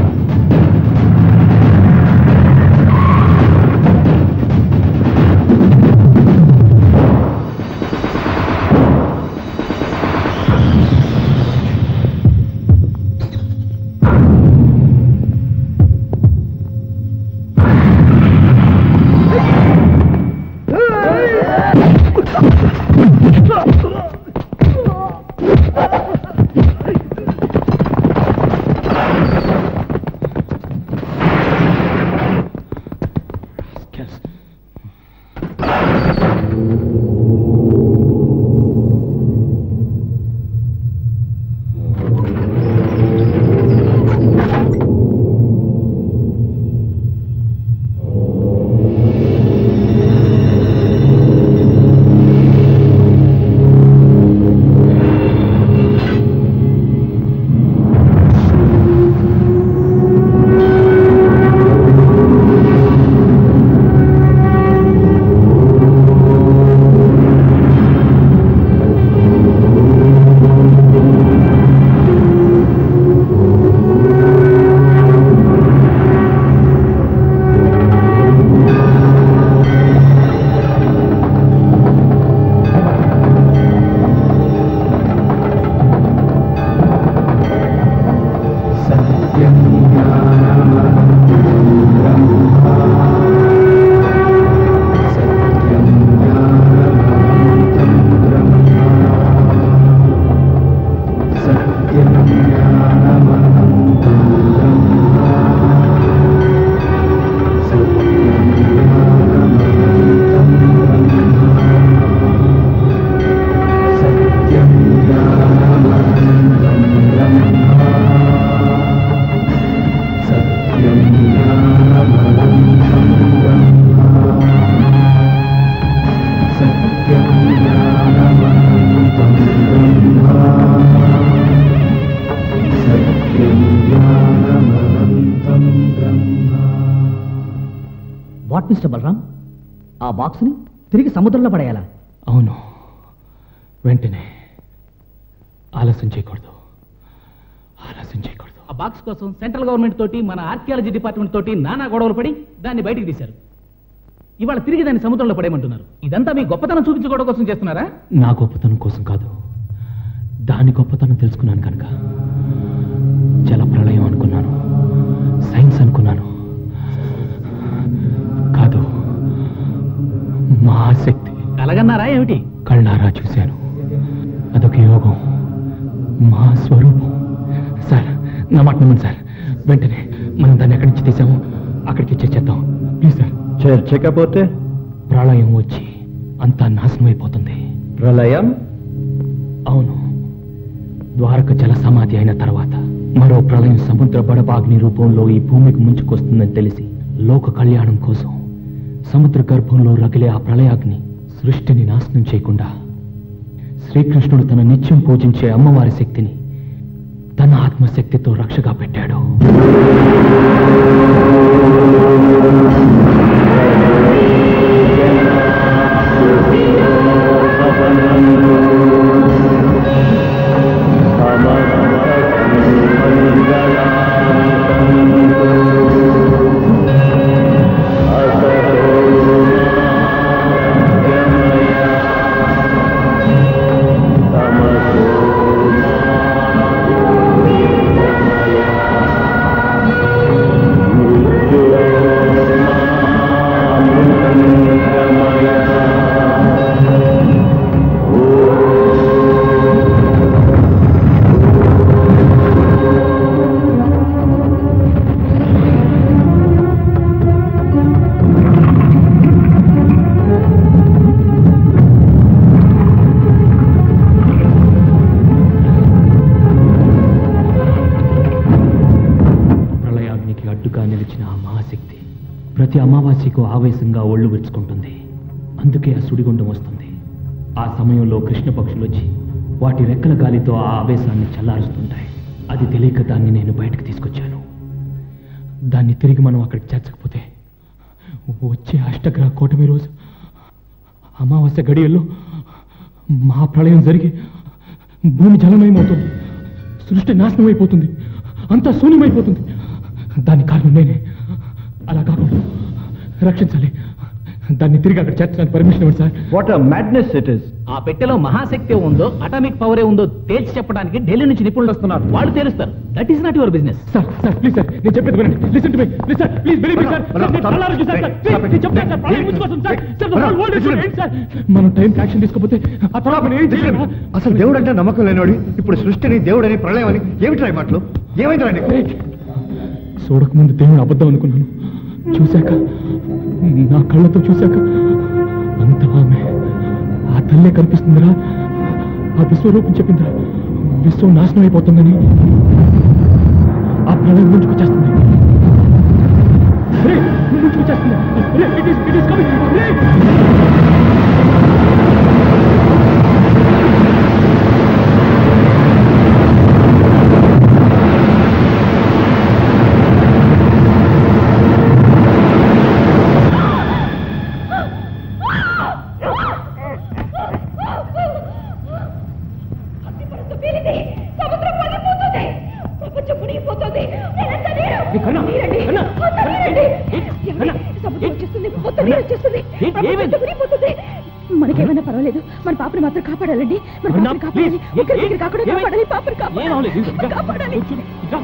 What mister Balaram ఆ బాక్స్ని తిరిగి సముద్రంలో పడేయాలా అవును వెంటనే ఆలస్యం చేయకూడదు ఆలస్యం చేయకూడదు ఆ బాక్స్ కోసం సెంట్రల్ గవర్నమెంట్ తోటి మన ఆర్కియాలజీ డిపార్ట్మెంట్ తోటి నానా గొడవలు పడి దాన్ని బయటికి తీశారు ఇవాళ తిరిగి దాన్ని సముద్రంలో పడేయమంటున్నారు ఇదంతా మీ గొప్పతనం చూపించుకోవడం కోసం చేస్తున్నారా నా గొప్పతనం కోసం కాదు దాని గొప్పతనం తెలుసుకున్నాను కనుక జల ప్రళయం అనుకున్నాను సైన్స్ అనుకున్నాను కాదు మహాశక్తి కలగన్నారా ఏమిటి కళ్ళారా చూశాను అదొక యోగం మా స్వరూపం సార్ నా మాట నమ్మండి సార్ వెంటనే మనం దాన్ని ఎక్కడి నుంచి తీసామో అక్కడికి చేసేద్దాం ప్లీజ్ సార్ చేర్చకపోతే ప్రళయం వచ్చి అంతా నాశనం అయిపోతుంది ప్రళయం అవును ద్వారక జల సమాధి అయిన తర్వాత మరో ప్రళయం సముద్ర బడబాగ్ని రూపంలో ఈ భూమికి ముంచుకొస్తుందని తెలిసి లోక కళ్యాణం కోసం సముద్ర గర్భంలో రగిలే ఆ ప్రళయాగ్ని సృష్టిని నాశనం చేయకుండా శ్రీకృష్ణుడు తన నిత్యం పూజించే అమ్మవారి శక్తిని తన ఆత్మశక్తితో రక్షగా పెట్టాడు Thank ప్రతి అమావాస్యకు ఆవేశంగా ఒళ్ళు విరుచుకుంటుంది అందుకే ఆ సుడిగుండం వస్తుంది ఆ సమయంలో కృష్ణ పక్షులు వచ్చి వాటి రెక్కల గాలితో ఆ ఆవేశాన్ని చల్లారుస్తుంటాయి అది తెలియక దాన్ని నేను బయటకు తీసుకొచ్చాను దాన్ని తిరిగి మనం అక్కడికి చేర్చకపోతే వచ్చే అష్టగ్రహ కూటమి రోజు అమావాస్య గడియల్లో మహాప్రళయం జరిగి భూమి జలమయమవుతుంది సృష్టి నాశనం అయిపోతుంది అంతా శూన్యమైపోతుంది దాని కారణం నేనే అలా కాకుండా రక్షించాలి దాన్ని తిరిగి అక్కడ చేర్చడానికి పర్మిషన్ ఇవ్వండి sir what madness it is ఆ పెట్టెలో మహాశక్తి ఉందో అటామిక్ పవరే ఉందో తేల్చి చెప్పడానికి ఢిల్లీ నుంచి నిపుణులు వస్తున్నారు వాళ్ళు తేలుస్తారు that is not your business sir sir please sir నేను చెప్పేది వినండి listen to me please sir please believe me sir sir, నేను కళ్ళారా చూశాను, సార్. Please, నేను చెప్తాను సార్ ప్రళయం ముంచుకొస్తుంది, sir. Sir, the whole world is going to end, sir. మనం టైం యాక్షన్ తీసుకోకపోతే ఆ తర్వాత మనం ఏం చేయలేము అసలు దేవుడు అంటే నమ్మకం లేనివాడు ఇప్పుడు సృష్టిని దేవుడని ప్రళయం అని ఏమిటి మాటలు ఏమైందండి చూడకముందు దేవుడు అబద్ధం అనుకున్నాను చూశాక నా కళ్ళతో చూశాక అంత ఆమె ఆ తల్లే కనిపిస్తుందిరా ఆ విశ్వరూపం చెప్పిందిరా విశ్వం నాశనం అయిపోతుందని ఆ ప్రళయం ముంచుకొచ్చేస్తుంది రే, ముంచుకొచ్చేస్తుంది రే, it is- it is coming. రే! సముద్రం పడిపోతుంది ప్రపంచం మునిగిపోతుంది నేనంతా నీరు. ఏ, కన్నా, నీరండి. కన్నా, అంతా నీరండి. ఏ, ఏమండి? కన్నా, సముద్రం ఏ, వచ్చేస్తుంది మొత్తం నీరు వచ్చేస్తుంది ఏ, ప్రపంచం ఏమైంది? మునిగిపోతుంది మనకేమైనా పర్వాలేదు మన పాపని మాత్రం కాపాడాలండి మన కన్నా, పాపని కాపాడాలి please. ఏ, ఒకరి ఏ, దగ్గర కాకుండా ఏమైంది? కాపాడాలి పాపని ఏం అవ్వలేదు. కాపాడాలి ఇదిగో, ఇదిగో. కాపాడాలి చూడు, ఇదిగో.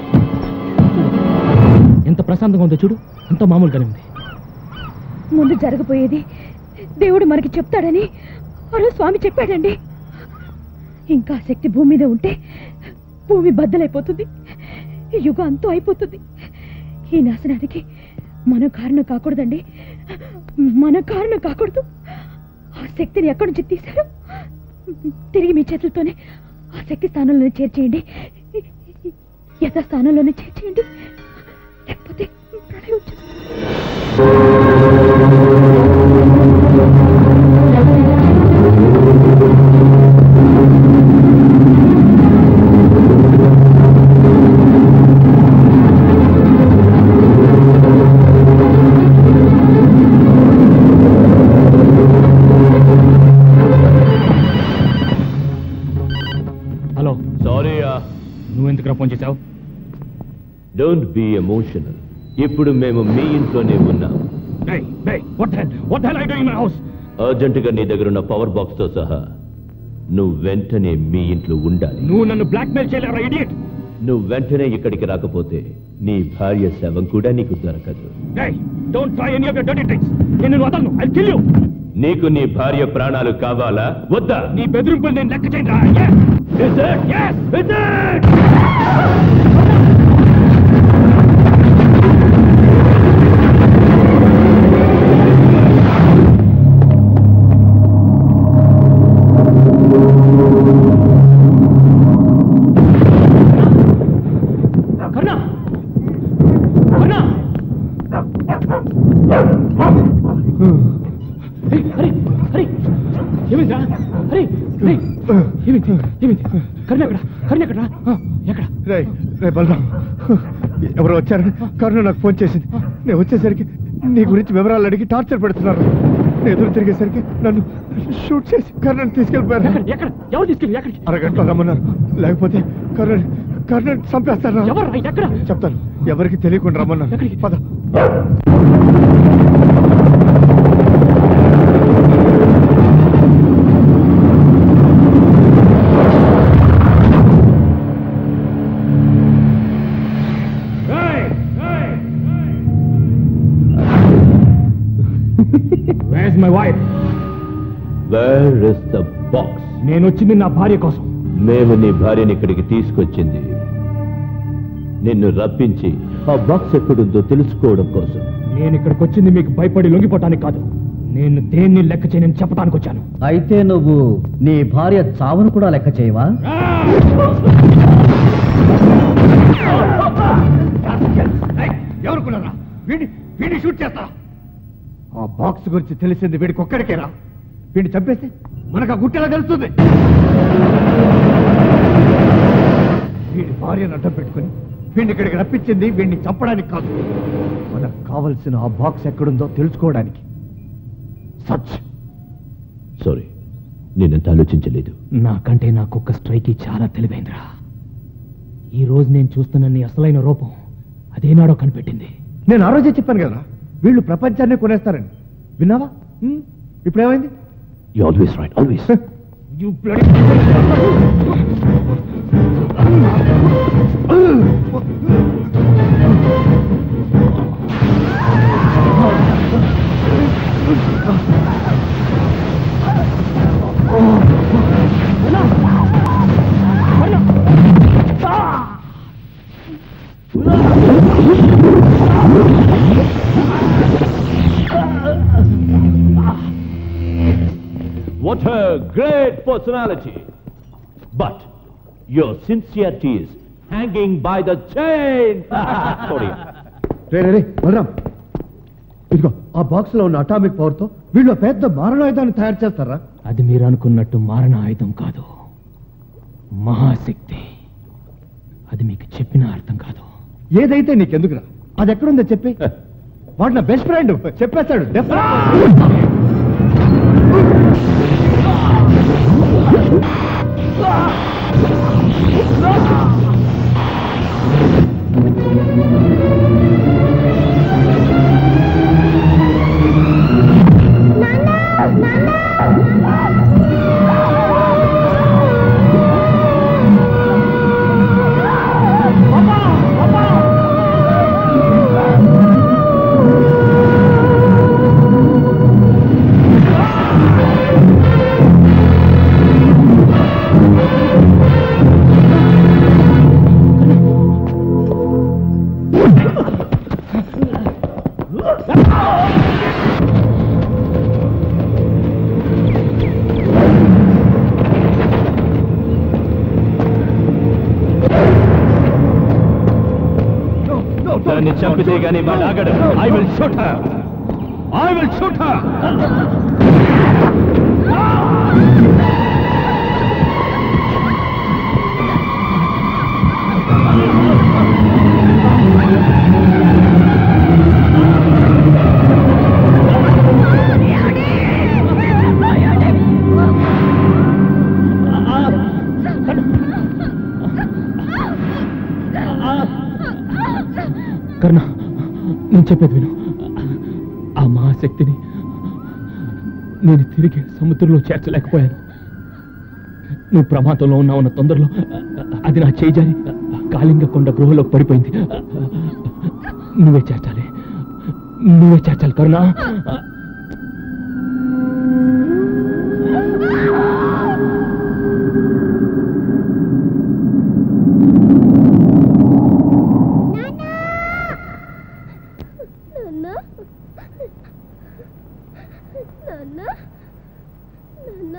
ఎంత ప్రశాంతంగా ఉందో చూడు అంత మామూలుగానే ఉంది ముందు జరగబోయేది దేవుడు మనకి చెప్తాడని ఆ రోజు స్వామి చెప్పాడండి ఇంకా ఆ శక్తి భూమి మీద ఉంటే భూమి బద్దలైపోతుంది ఈ యుగం అంతా అయిపోతుంది ఈ నాశనానికి మనం కారణం కాకూడదండి మన కారణం కాకూడదు ఆ శక్తిని ఎక్కడి నుంచి తీశారు తిరిగి మీ చేతులతోనే ఆ శక్తి స్థానంలోనే చేర్చేయండి యథా స్థానంలోనే చేర్చేయండి లేకపోతే ప్రళయం వచ్చేస్తుంది హలో సారీ నువ్వెందుకు ఫోన్ చేశావు డోంట్ బి ఎమోషనల్ ఇప్పుడు మేము మీ ఇంట్లోనే ఉన్నాం అర్జెంటుగా నీ దగ్గర ఉన్న పవర్ బాక్స్ తో సహా నువ్వు వెంటనే మీ ఇంట్లో ఉండాలి నువ్వు నన్ను బ్లాక్మెయిల్ చేయలేరా ఇడియట్ నువ్వు వెంటనే ఇక్కడికి రాకపోతే నీ భార్య శవం కూడా నీకు దొరకదు don't try any of your dirty things నేను వదలను ఐ కిల్ యు నీకు నీ భార్య ప్రాణాలు కావాలా వద్దా నీ బెదిరింపులు నేను లెక్క చేయరా Is it? Yes! Is it? కర్ణ కర్ణ హరి హరి హరి ఏమైందిరా హరి హరి ఏమైంది ఏమైంది కర్ణ ఎక్కడ కర్ణ ఎక్కడ ఆ, ఎక్కడ రే రే బలరాం ఎవరు వచ్చారని కరుణ నాకు ఫోన్ చేసింది నేను వచ్చేసరికి నీ గురించి వివరాలు అడిగి టార్చర్ పెడుతున్నారు నేను ఎదురు తిరిగేసరికి నన్ను షూట్ చేసి కర్ణను తీసుకెళ్ళిపోయారు ఎక్కడ ఎక్కడ ఎవరు తీసుకెళ్ళి ఎక్కడికి అరగంటలో రమ్మన్నారు లేకపోతే కర్ణ కర్ణ చంపేస్తారు ఎవరు ఎక్కడ చెప్తాను ఎవరికి తెలియకుండా రమ్మన్నారు ఎక్కడికి? పద where my wife where is the box నేను వచ్చింది నా భార్య కోసం మేము నీ భార్యని ఇక్కడికి తీసుకొచ్చింది నిన్ను రప్పించి ఆ బాక్స్ ఎక్కడుందో తెలుసుకోవడం కోసం నేను ఇక్కడికి వచ్చింది మీకు భయపడి లొంగిపోవటానికి కాదు నేను దేన్ని లెక్క చేయని చెప్పడానికి వచ్చాను అయితే నువ్వు నీ భార్య చావును కూడా లెక్క చేయవా ఎవరుకున్నారా వీడిని వీడిని షూట్ చేస్తా ఆ బాక్స్ గురించి తెలిసింది వీడికి ఒక్కడికేరా వీడిని చంపేస్తే మనకు ఆ గుట్టెలా తెలుస్తుంది వీడి భార్యను అడ్డం పెట్టుకుని వీడిని ఇక్కడికి రప్పించింది వీడిని చంపడానికి కాదు మనకు కావలసిన ఆ బాక్స్ ఎక్కడుందో తెలుసుకోవడానికి సచ్ సారీ నేనంత ఆలోచించలేదు నాకంటే నా కుక్క స్ట్రైకి చాలా తెలివైందిరా ఈ రోజు నేను చూస్తున్న నీ అసలైన రూపం అదేనాడో కనిపెట్టింది నేను ఆ రోజే చెప్పాను కదా వీళ్ళు ప్రపంచాన్ని కొనేస్తారని విన్నావా హ్మ్? ఇప్పుడేమైంది you always right always You bloody... What a great personality. But your sincerity is hanging by the chain. Sorry. రే రే రే బలరాం ఇదిగో ఆ బాక్స్ లో ఉన్న అటామిక్ పవర్ తో వీళ్ళు పెద్ద మారణాయుధాన్ని తయారు చేస్తారా అది మీరు అనుకున్నట్టు మారణ ఆయుధం కాదు మహాశక్తి అది మీకు చెప్పిన అర్థం కాదు ఏదైతే నీకెందుకురా అది ఎక్కడుందో చెప్పి వాడు నా బెస్ట్ ఫ్రెండ్ చెప్పేస్తాడు దాన్ని చంపితే గానీ వాడు ఆగడు I will shoot her I will shoot her Karna నేను చెప్పేది విను ఆ మహాశక్తిని నేను తిరిగి సముద్రంలో చేర్చలేకపోయాను నువ్వు ప్రమాదంలో ఉన్నావన్న తొందరలో అది నా చేజారి కాళింగ కొండ గృహలోకి పడిపోయింది నువ్వే చేర్చాలి నువ్వే చేర్చాలి కరుణా నాన్న నాన్న నాన్న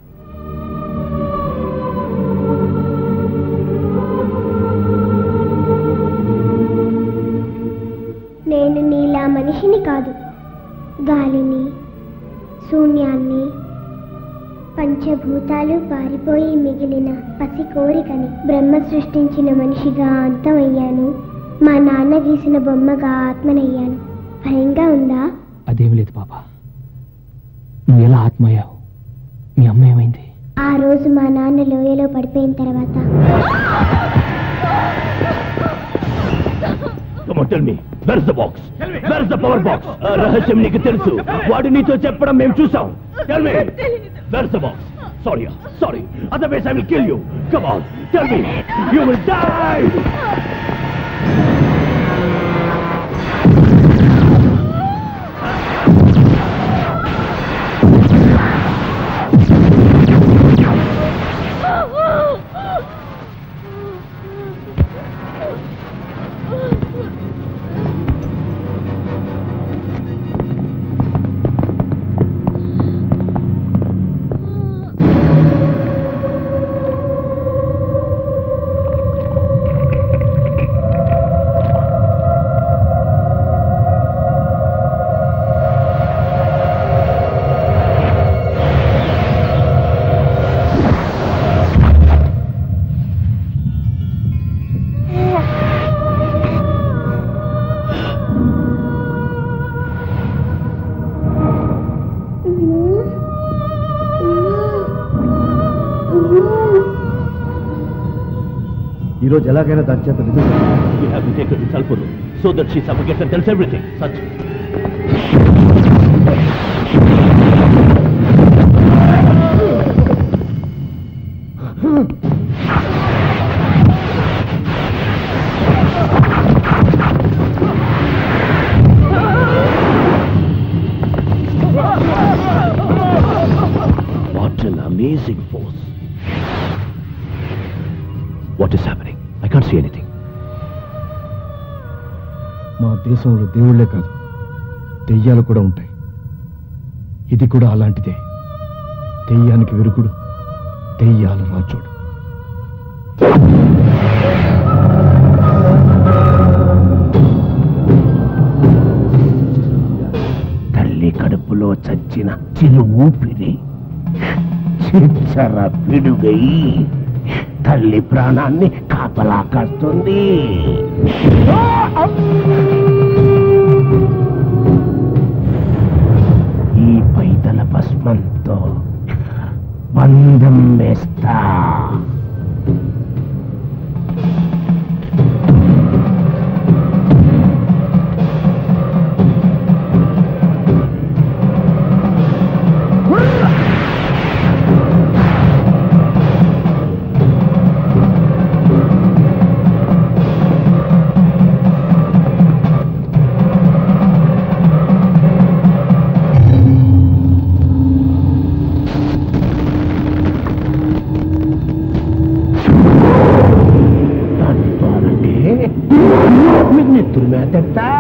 నేను నీలా మనిషిని కాదు గాలిని శూన్యాన్ని పంచభూతాలు పారిపోయి మిగిలిన పసి కోరికని బ్రహ్మ సృష్టించిన మనిషిగా అంతమయ్యాను మా నాన్న గీసిన బొమ్మగా ఆత్మనయ్యాను భయంగా ఉందా అదేం లేదు పాపా నువ్వు ఎలా ఆత్మయ్యావు మీ అమ్మ ఏమైంది ఆ రోజు మా నాన్న లోయలో పడిపోయిన తర్వాత Come on, tell me. Where's the box? Where's the power box? ఆ రహస్యం నీకు తెలుసు వాడు నీతో చెప్పడం మేము చూసాం Tell me. Where's the box? Sorry, sorry. Otherwise I will kill you. Come on, tell me. You will die. ఈ రోజు ఎలాగైనా దాని చేత నిజం చెప్పాలి. You have to take her to Salpuru so that she suffocates and tells everything. Such. What an amazing force. What is happening? I can't see anything. మా దేశంలో దేవుళ్లే కాదు దెయ్యాలు కూడా ఉంటాయి ఇది కూడా అలాంటిదే దెయ్యానికి విరుగుడు దెయ్యాల రాజోడు తల్లి కడుపులో చచ్చిన చిరు ఊపిరి చిచ్చర పిడుగై తల్లి ప్రాణాన్ని కాపలా కాస్తుంది ఈ పైతల భస్మంతో బంధం వేస్తా అంటే మీకు నెత్తురు మేతెత్తా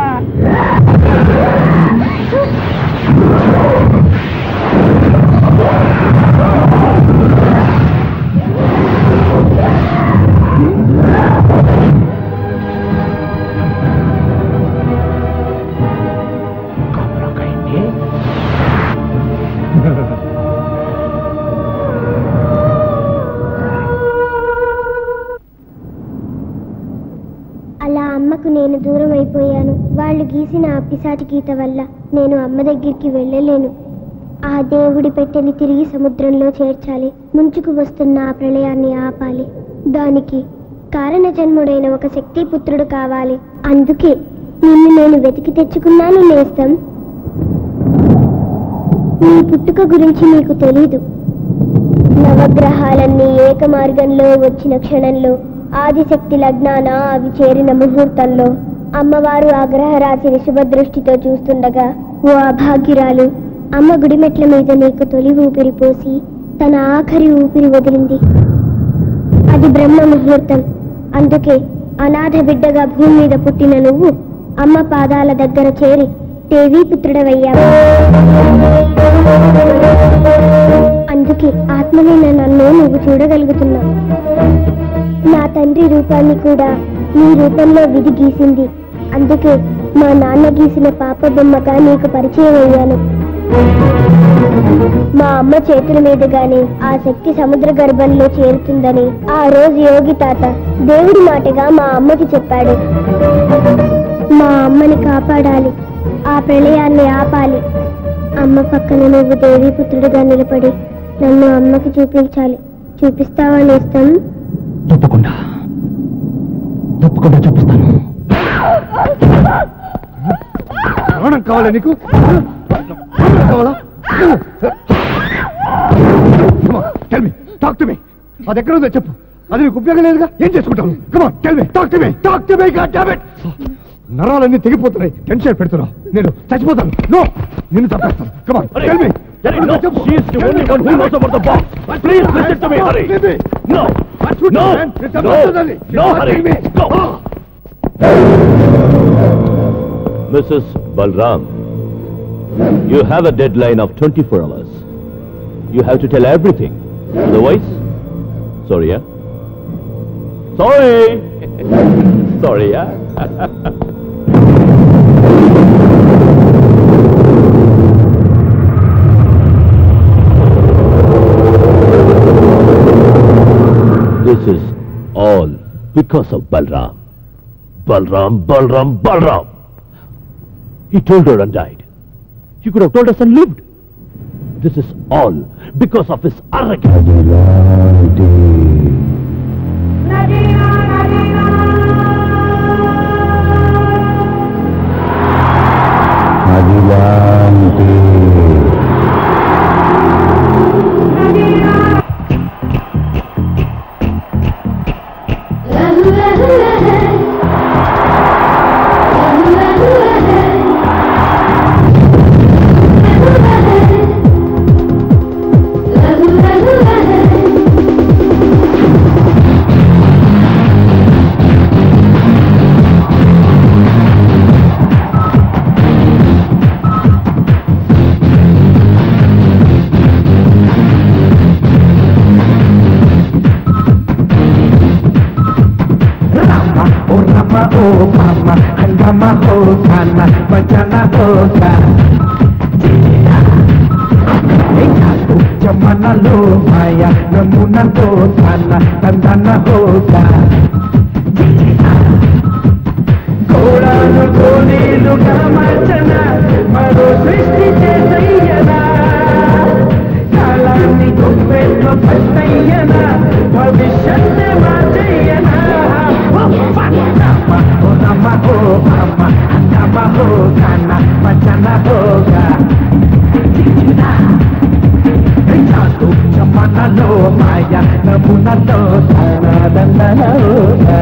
కాపలాకాయండి అలా అమ్మకు నేను దూరం అయిపోయాను వాళ్ళు గీసిన ఆ పిశాచి గీత వల్ల నేను అమ్మ దగ్గరికి వెళ్ళలేను ఆ దేవుడి పెట్టెని తిరిగి సముద్రంలో చేర్చాలి ముంచుకు వస్తున్న ఆ ప్రళయాన్ని ఆపాలి దానికి కారణ జన్ముడైన ఒక శక్తి పుత్రుడు కావాలి అందుకే నిన్ను నేను వెతికి తెచ్చుకున్నాను నేస్తం నీ పుట్టుక గురించి నీకు తెలీదు నవగ్రహాలన్నీ ఏక మార్గంలో వచ్చిన క్షణంలో ఆదిశక్తి లగ్నాన అవి చేరిన ముహూర్తంలో అమ్మవారు ఆ గ్రహరాశిని శుభదృష్టితో చూస్తుండగా ఓ అభాగ్యురాలు అమ్మ గుడిమెట్ల మీద నీకు తొలి ఊపిరి పోసి తన ఆఖరి ఊపిరి వదిలింది అది బ్రహ్మ ముహూర్తం అందుకే అనాథ బిడ్డగా భూమి మీద పుట్టిన నువ్వు అమ్మ పాదాల దగ్గర చేరి దేవీ పుత్రుడవయ్యావు అందుకే ఆత్మనైన నన్ను నువ్వు చూడగలుగుతున్నావు నా తండ్రి రూపాన్ని కూడా నీ రూపంలో విధి గీసింది అందుకే మా నాన్న గీసిన పాప బొమ్మగా నీకు పరిచయం అయ్యాను మా అమ్మ చేతుల మీదుగానే ఆ శక్తి సముద్ర గర్భంలో చేరుతుందని ఆ రోజు యోగి తాత దేవుడి మాటగా మా అమ్మకి చెప్పాడు మా అమ్మని కాపాడాలి ఆ ప్రళయాన్ని ఆపాలి అమ్మ పక్కన నువ్వు దేవీ పుత్రుడిగా నిలబడి నన్ను అమ్మకి చూపించాలి చూపిస్తావా నేస్తం తప్పకుండా తప్పకుండా చూపిస్తాను ప్రాణం కావాలా నీకు ప్రాణం కావాలా tell me talk to me అది ఎక్కడ ఉందో చెప్పు అది నీకు ఉపయోగం లేదుగా ఏం చేసుకుంటాను come on tell me talk to me talk to me god damn it నరాలన్నీ తెగిపోతున్నాయి టెన్షన్ పెడుతున్నావు నేను చచ్చిపోతాను నో నిన్ను చంపేస్తాను come on tell me Hurry, no, she is the only one who knows about the box. Please listen to me, hurry. No, no, no, no, hurry. Go. Mrs. Balram, you have a deadline of 24 hours. You have to tell everything. Otherwise, sorry, yeah? Sorry! sorry, yeah? This is all because of Balram. Balram, Balram, Balram. He told her and died. He could have told us and lived. This is all because of his arrogance. నదీ होगा జమనలో మాయ నమునతో తన తందన హోగా కోడాలు కోనేలు గమచన మరో సృష్టి చేసయ్యనా కాలాన్ని గొప్పెట్లో పట్టయ్యనా భవిష్యత్ మార్చయ్యనా ఓ నమ ఓ అమ్మ నమ హో కన్న వచన హోగా జాదు జమనలో మాయ నమునతో తన దందన హోగా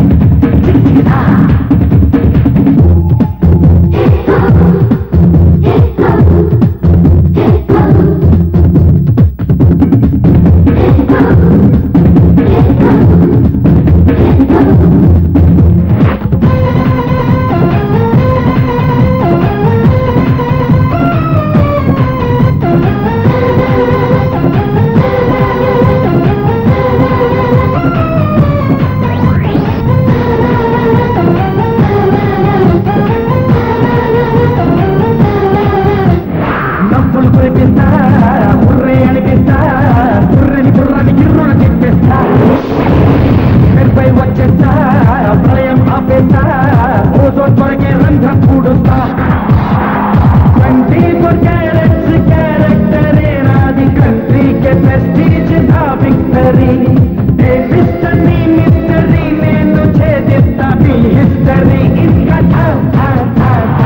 నవ్వులు కురిపిస్తా బుర్రే అనిపిస్తా బుర్రని బుర్రని గిర్రున చెప్పేస్తా మెరుపై వచ్చేస్తా ప్రళయం ఆపేస్తా ఓజో త్వరకే రంధ్రం కూడుస్తా ట్వంటీ ఫోర్ క్యారెట్స్ క్యారెక్టరే నాది కంట్రీకే ప్రెస్టీజ్ నా విక్టరీ ఏ మిస్టరీ మిస్టరీ నేను ఛేదిస్తా మీ హిస్టరీ ఇంకా ఠా ఠా ఠా ఠా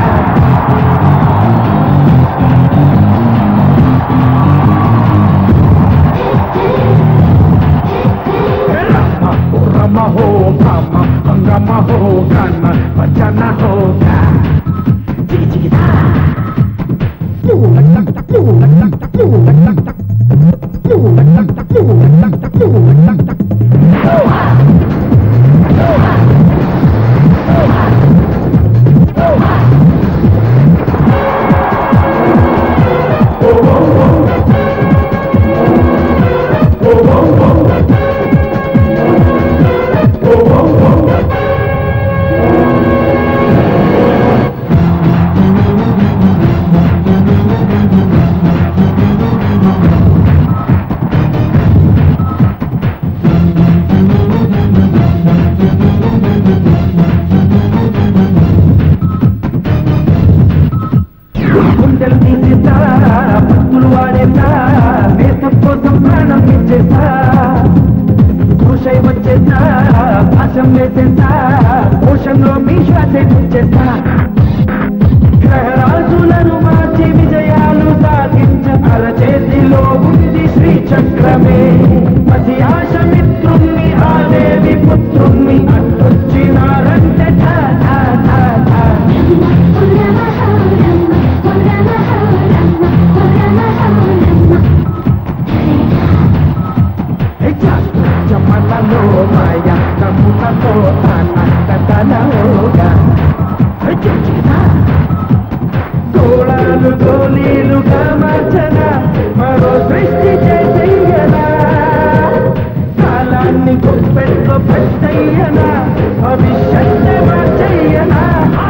రమ హో భమ హంగమ హో గణ భజన హో గుండెలు తీసేస్తా భక్తులు వాడేస్తా దేశం కోసం ప్రాణం ఇచ్చేస్తా కృషై వచ్చేస్తా భాషం వేసేస్తా ఓషంలో మీ శ్వాసే పుచ్చేస్తా గ్రహరాజులను మార్చి విజయాలు సాధించ అరచేతిలో ఉంది శ్రీ చక్రమే పసి ఆశ మిత్రుణ్ణి ఆదేవి పుత్రుణ్ణి అట్టొచ్చినారంటే ఠా ఠా ఠా ఠా జమలలో మాయ నమునతో తనగా తోళాలు తోలీలు గమర్చన మరో సృష్టి చేసయ్యనా కాలాన్ని గొప్పెట్లో పెట్టయ్యనా భవిష్యత్తు మార్చయ్యనా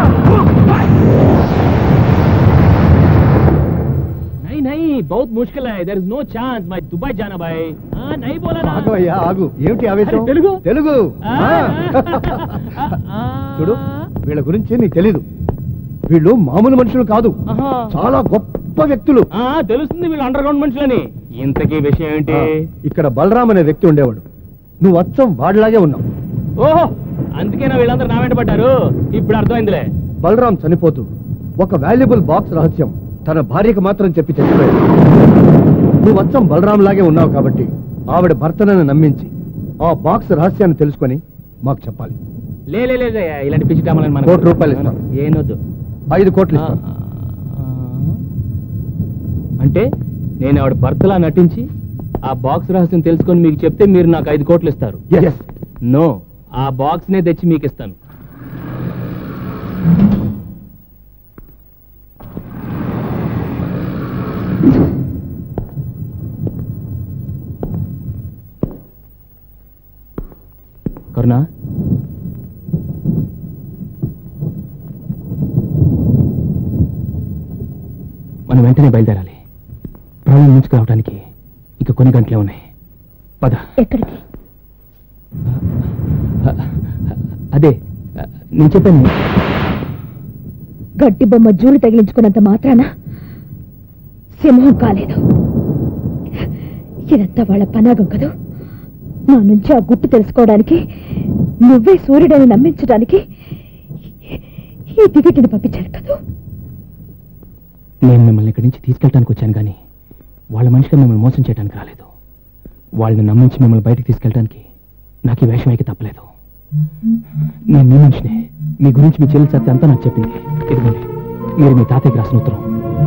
नहीं नहीं बहुत मुश्किल है देर इज नो चांस मैं दुबई जाना भाई हाँ नहीं बोला ना ఆగు అయ్యా ఆగు ఏమిటి ఆవేశం అరే, తెలుగు? తెలుగు ఆ, ఆ. ఆ, చూడు వీళ్ళ గురించి నీకు తెలీదు వీళ్ళు మామూలు మనుషులు కాదు ఆహా. చాలా గొప్ప వ్యక్తులు ఆ, తెలుస్తుంది వీళ్ళు అండర్ గ్రౌండ్ మనుషులని ఇంతకీ విషయం ఏంటి ఆ, ఇక్కడ బలరాం అనే వ్యక్తి ఉండేవాడు నువ్వు అచ్చం వాడిలాగే ఉన్నావు ఓహో అందుకేనా వీళ్ళందరూ నా వెంట పడ్డారు ఇప్పుడు అర్థమైందిలే బలరాం చనిపోతూ ఒక వాల్యుబుల్ బాక్స్ రహస్యం తన భార్యకు మాత్రం చెప్పి చచ్చిపోయాడు నువ్వు అచ్చం బలరాం లాగే ఉన్నావు కాబట్టి ఆవిడ భర్తనని నమ్మించి ఆ బాక్స్ రహస్యాన్ని తెలుసుకొని మాకు చెప్పాలి లే లే లే, లే ఇలాంటి పిచ్చి డ్రామాలని మనకు కోటి రూపాయలు ఇస్తాం. ఏనొద్దు ఐదు కోట్లు ఆ, ఇస్తాం ఆ, అంటే నేను ఆవిడ భర్తలా నటించి ఆ బాక్స్ రహస్యం తెలుసుకొని మీకు చెప్తే మీరు నాకు ఐదు కోట్లు ఇస్తారు Yes. నో ఆ బాక్స్ నే తెచ్చి మీకు ఇస్తాను కరుణా వెంటనే బయలుదేరాలి ప్రాణం ముంచుకురావడానికి ఇక కొన్ని గంటలే ఉన్నాయి పద ఎక్కడికి అదే నేను చెప్పాను గట్టి బొమ్మ జూలు తగిలించుకున్నంత మాత్రాన సింహం కాలేదు ఇదంతా వాళ్ళ పనాగం కదూ నా నుంచి ఆ గుట్టు తెలుసుకోవడానికి నువ్వే సూర్యుడని నమ్మించడానికి ఈ దిగటిని పంపించారు కదూ నేను మిమ్మల్ని ఇక్కడి నుంచి తీసుకెళ్ళడానికి వచ్చాను కానీ వాళ్ళ మనిషిగా మిమ్మల్ని మోసం చేయడానికి రాలేదు వాళ్ళని నమ్మించి మిమ్మల్ని బయటికి తీసుకెళ్ళడానికి నాకు ఈ వేషం అయితే తప్పలేదు నేను మీ మనిషినే మీ గురించి మీ చెల్లి సత్య అంతా నాకు చెప్పింది ఇదిగోండి మీరు మీ తాతయ్యకి రాసిన ఉత్తరం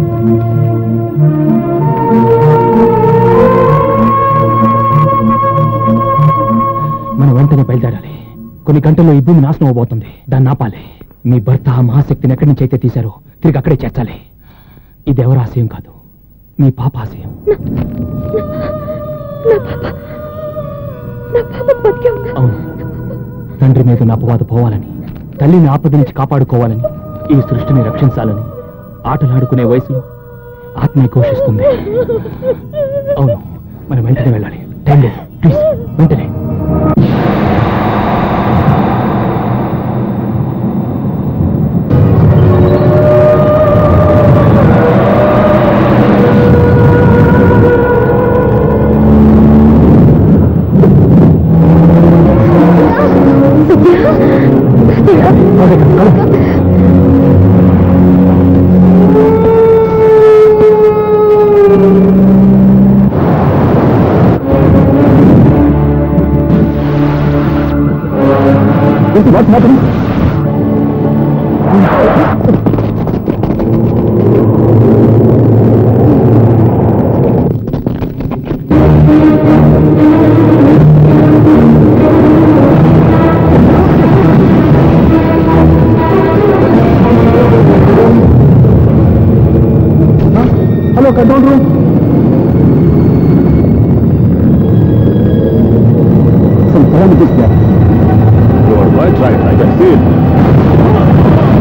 మనం వెంటనే బయలుదేరాలి కొన్ని గంటల్లో ఈ భూమి నాశనం అవబోతుంది దాన్ని ఆపాలి మీ భర్త ఆ మహాశక్తిని ఎక్కడి నుంచి అయితే తీశారో తిరిగి అక్కడే చేర్చాలి ఇది ఎవరి ఆశయం కాదు మీ పాప ఆశయం నా పాప బతికే ఉందా అవును తండ్రి మీద నా అపవాదు పోవాలని తల్లిని ఆపద నుంచి కాపాడుకోవాలని ఈ సృష్టిని రక్షించాలని ఆటలాడుకునే వయసులో ఆత్మీయ ఘోషిస్తుంది అవును మనం వెంటనే వెళ్ళాలి టైం లేదు ప్లీజ్ వెంటనే What's happening? Hello, control room. Some calamities there. You are quite right. I can see it.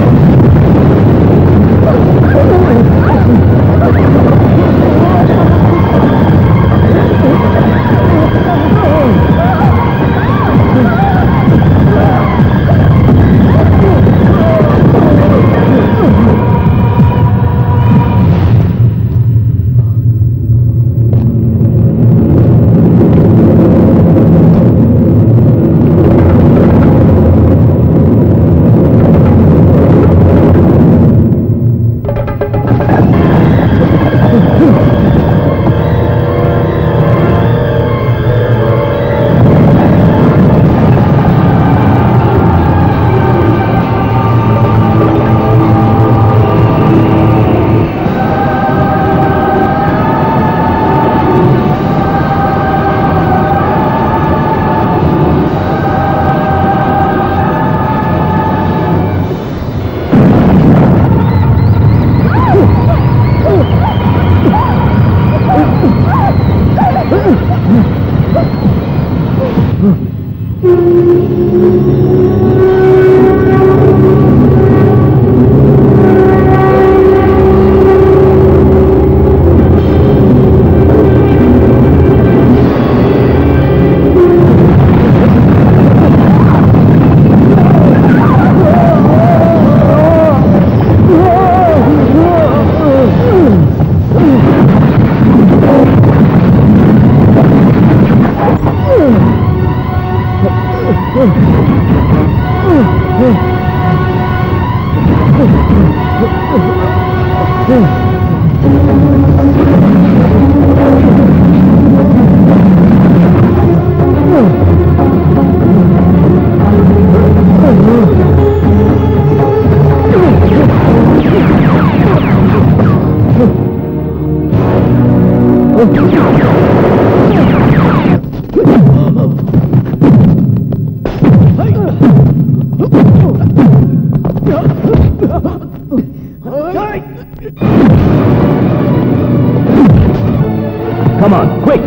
Come on, quick!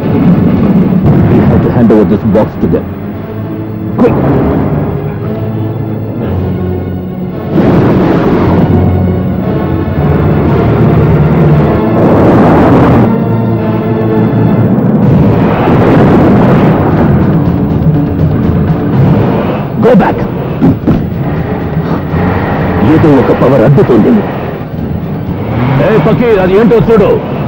We have to hand over this box to them. Quick! Go back ఏదో ఒక power అడ్డుతుంది ఏ ఫకీర్ అది ఏంటో చూడు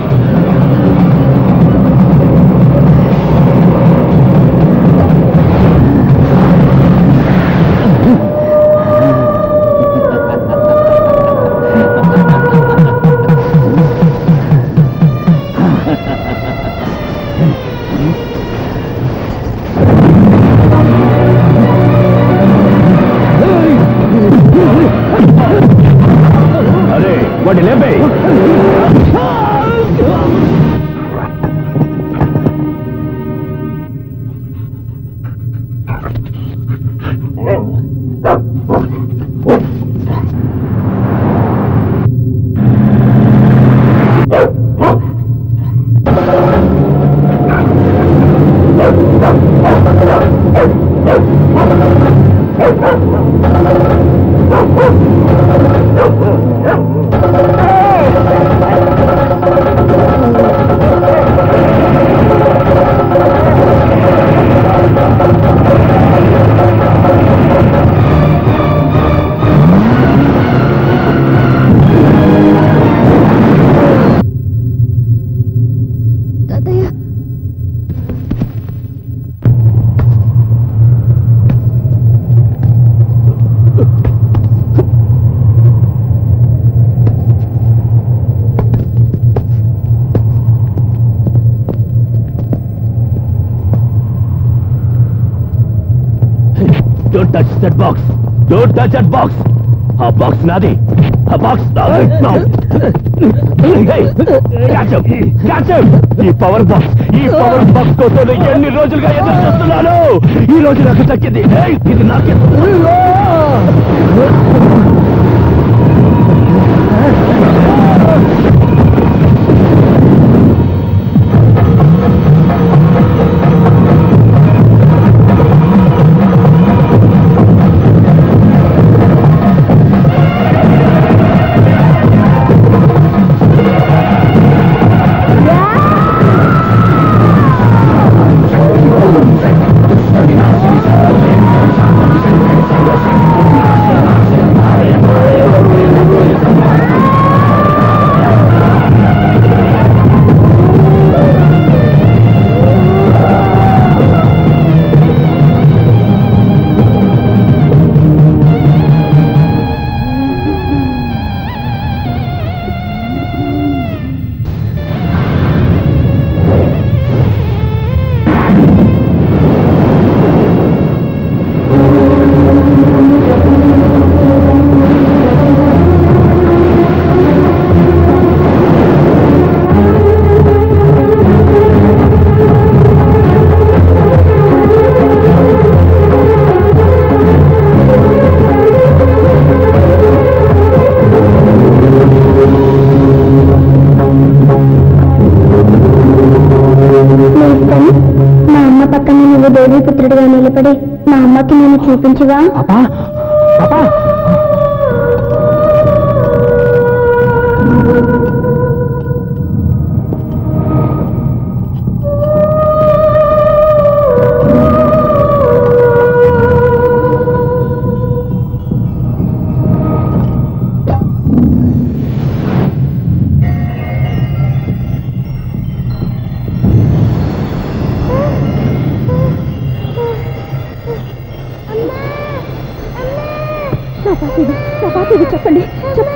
అరే వాడి లేపే తాతయ్య don't touch that box don't touch that box ఆ బాక్స్ నాది ఆ బాక్స్ ఈ పవర్ బాక్స్ ఈ పవర్ బాక్స్ కోసం నేను ఎన్ని రోజులుగా ఎదురు చూస్తున్నాను ఈ రోజు నాకు దక్కింది Hey, ఇది నాకే నేస్తం మా అమ్మ పక్కన నువ్వు దేవి పుత్రుడిగా నిలబడి మా అమ్మకి నేను చూపించవా నా పాతిది నా పాతిది చెప్పండి చెప్పండి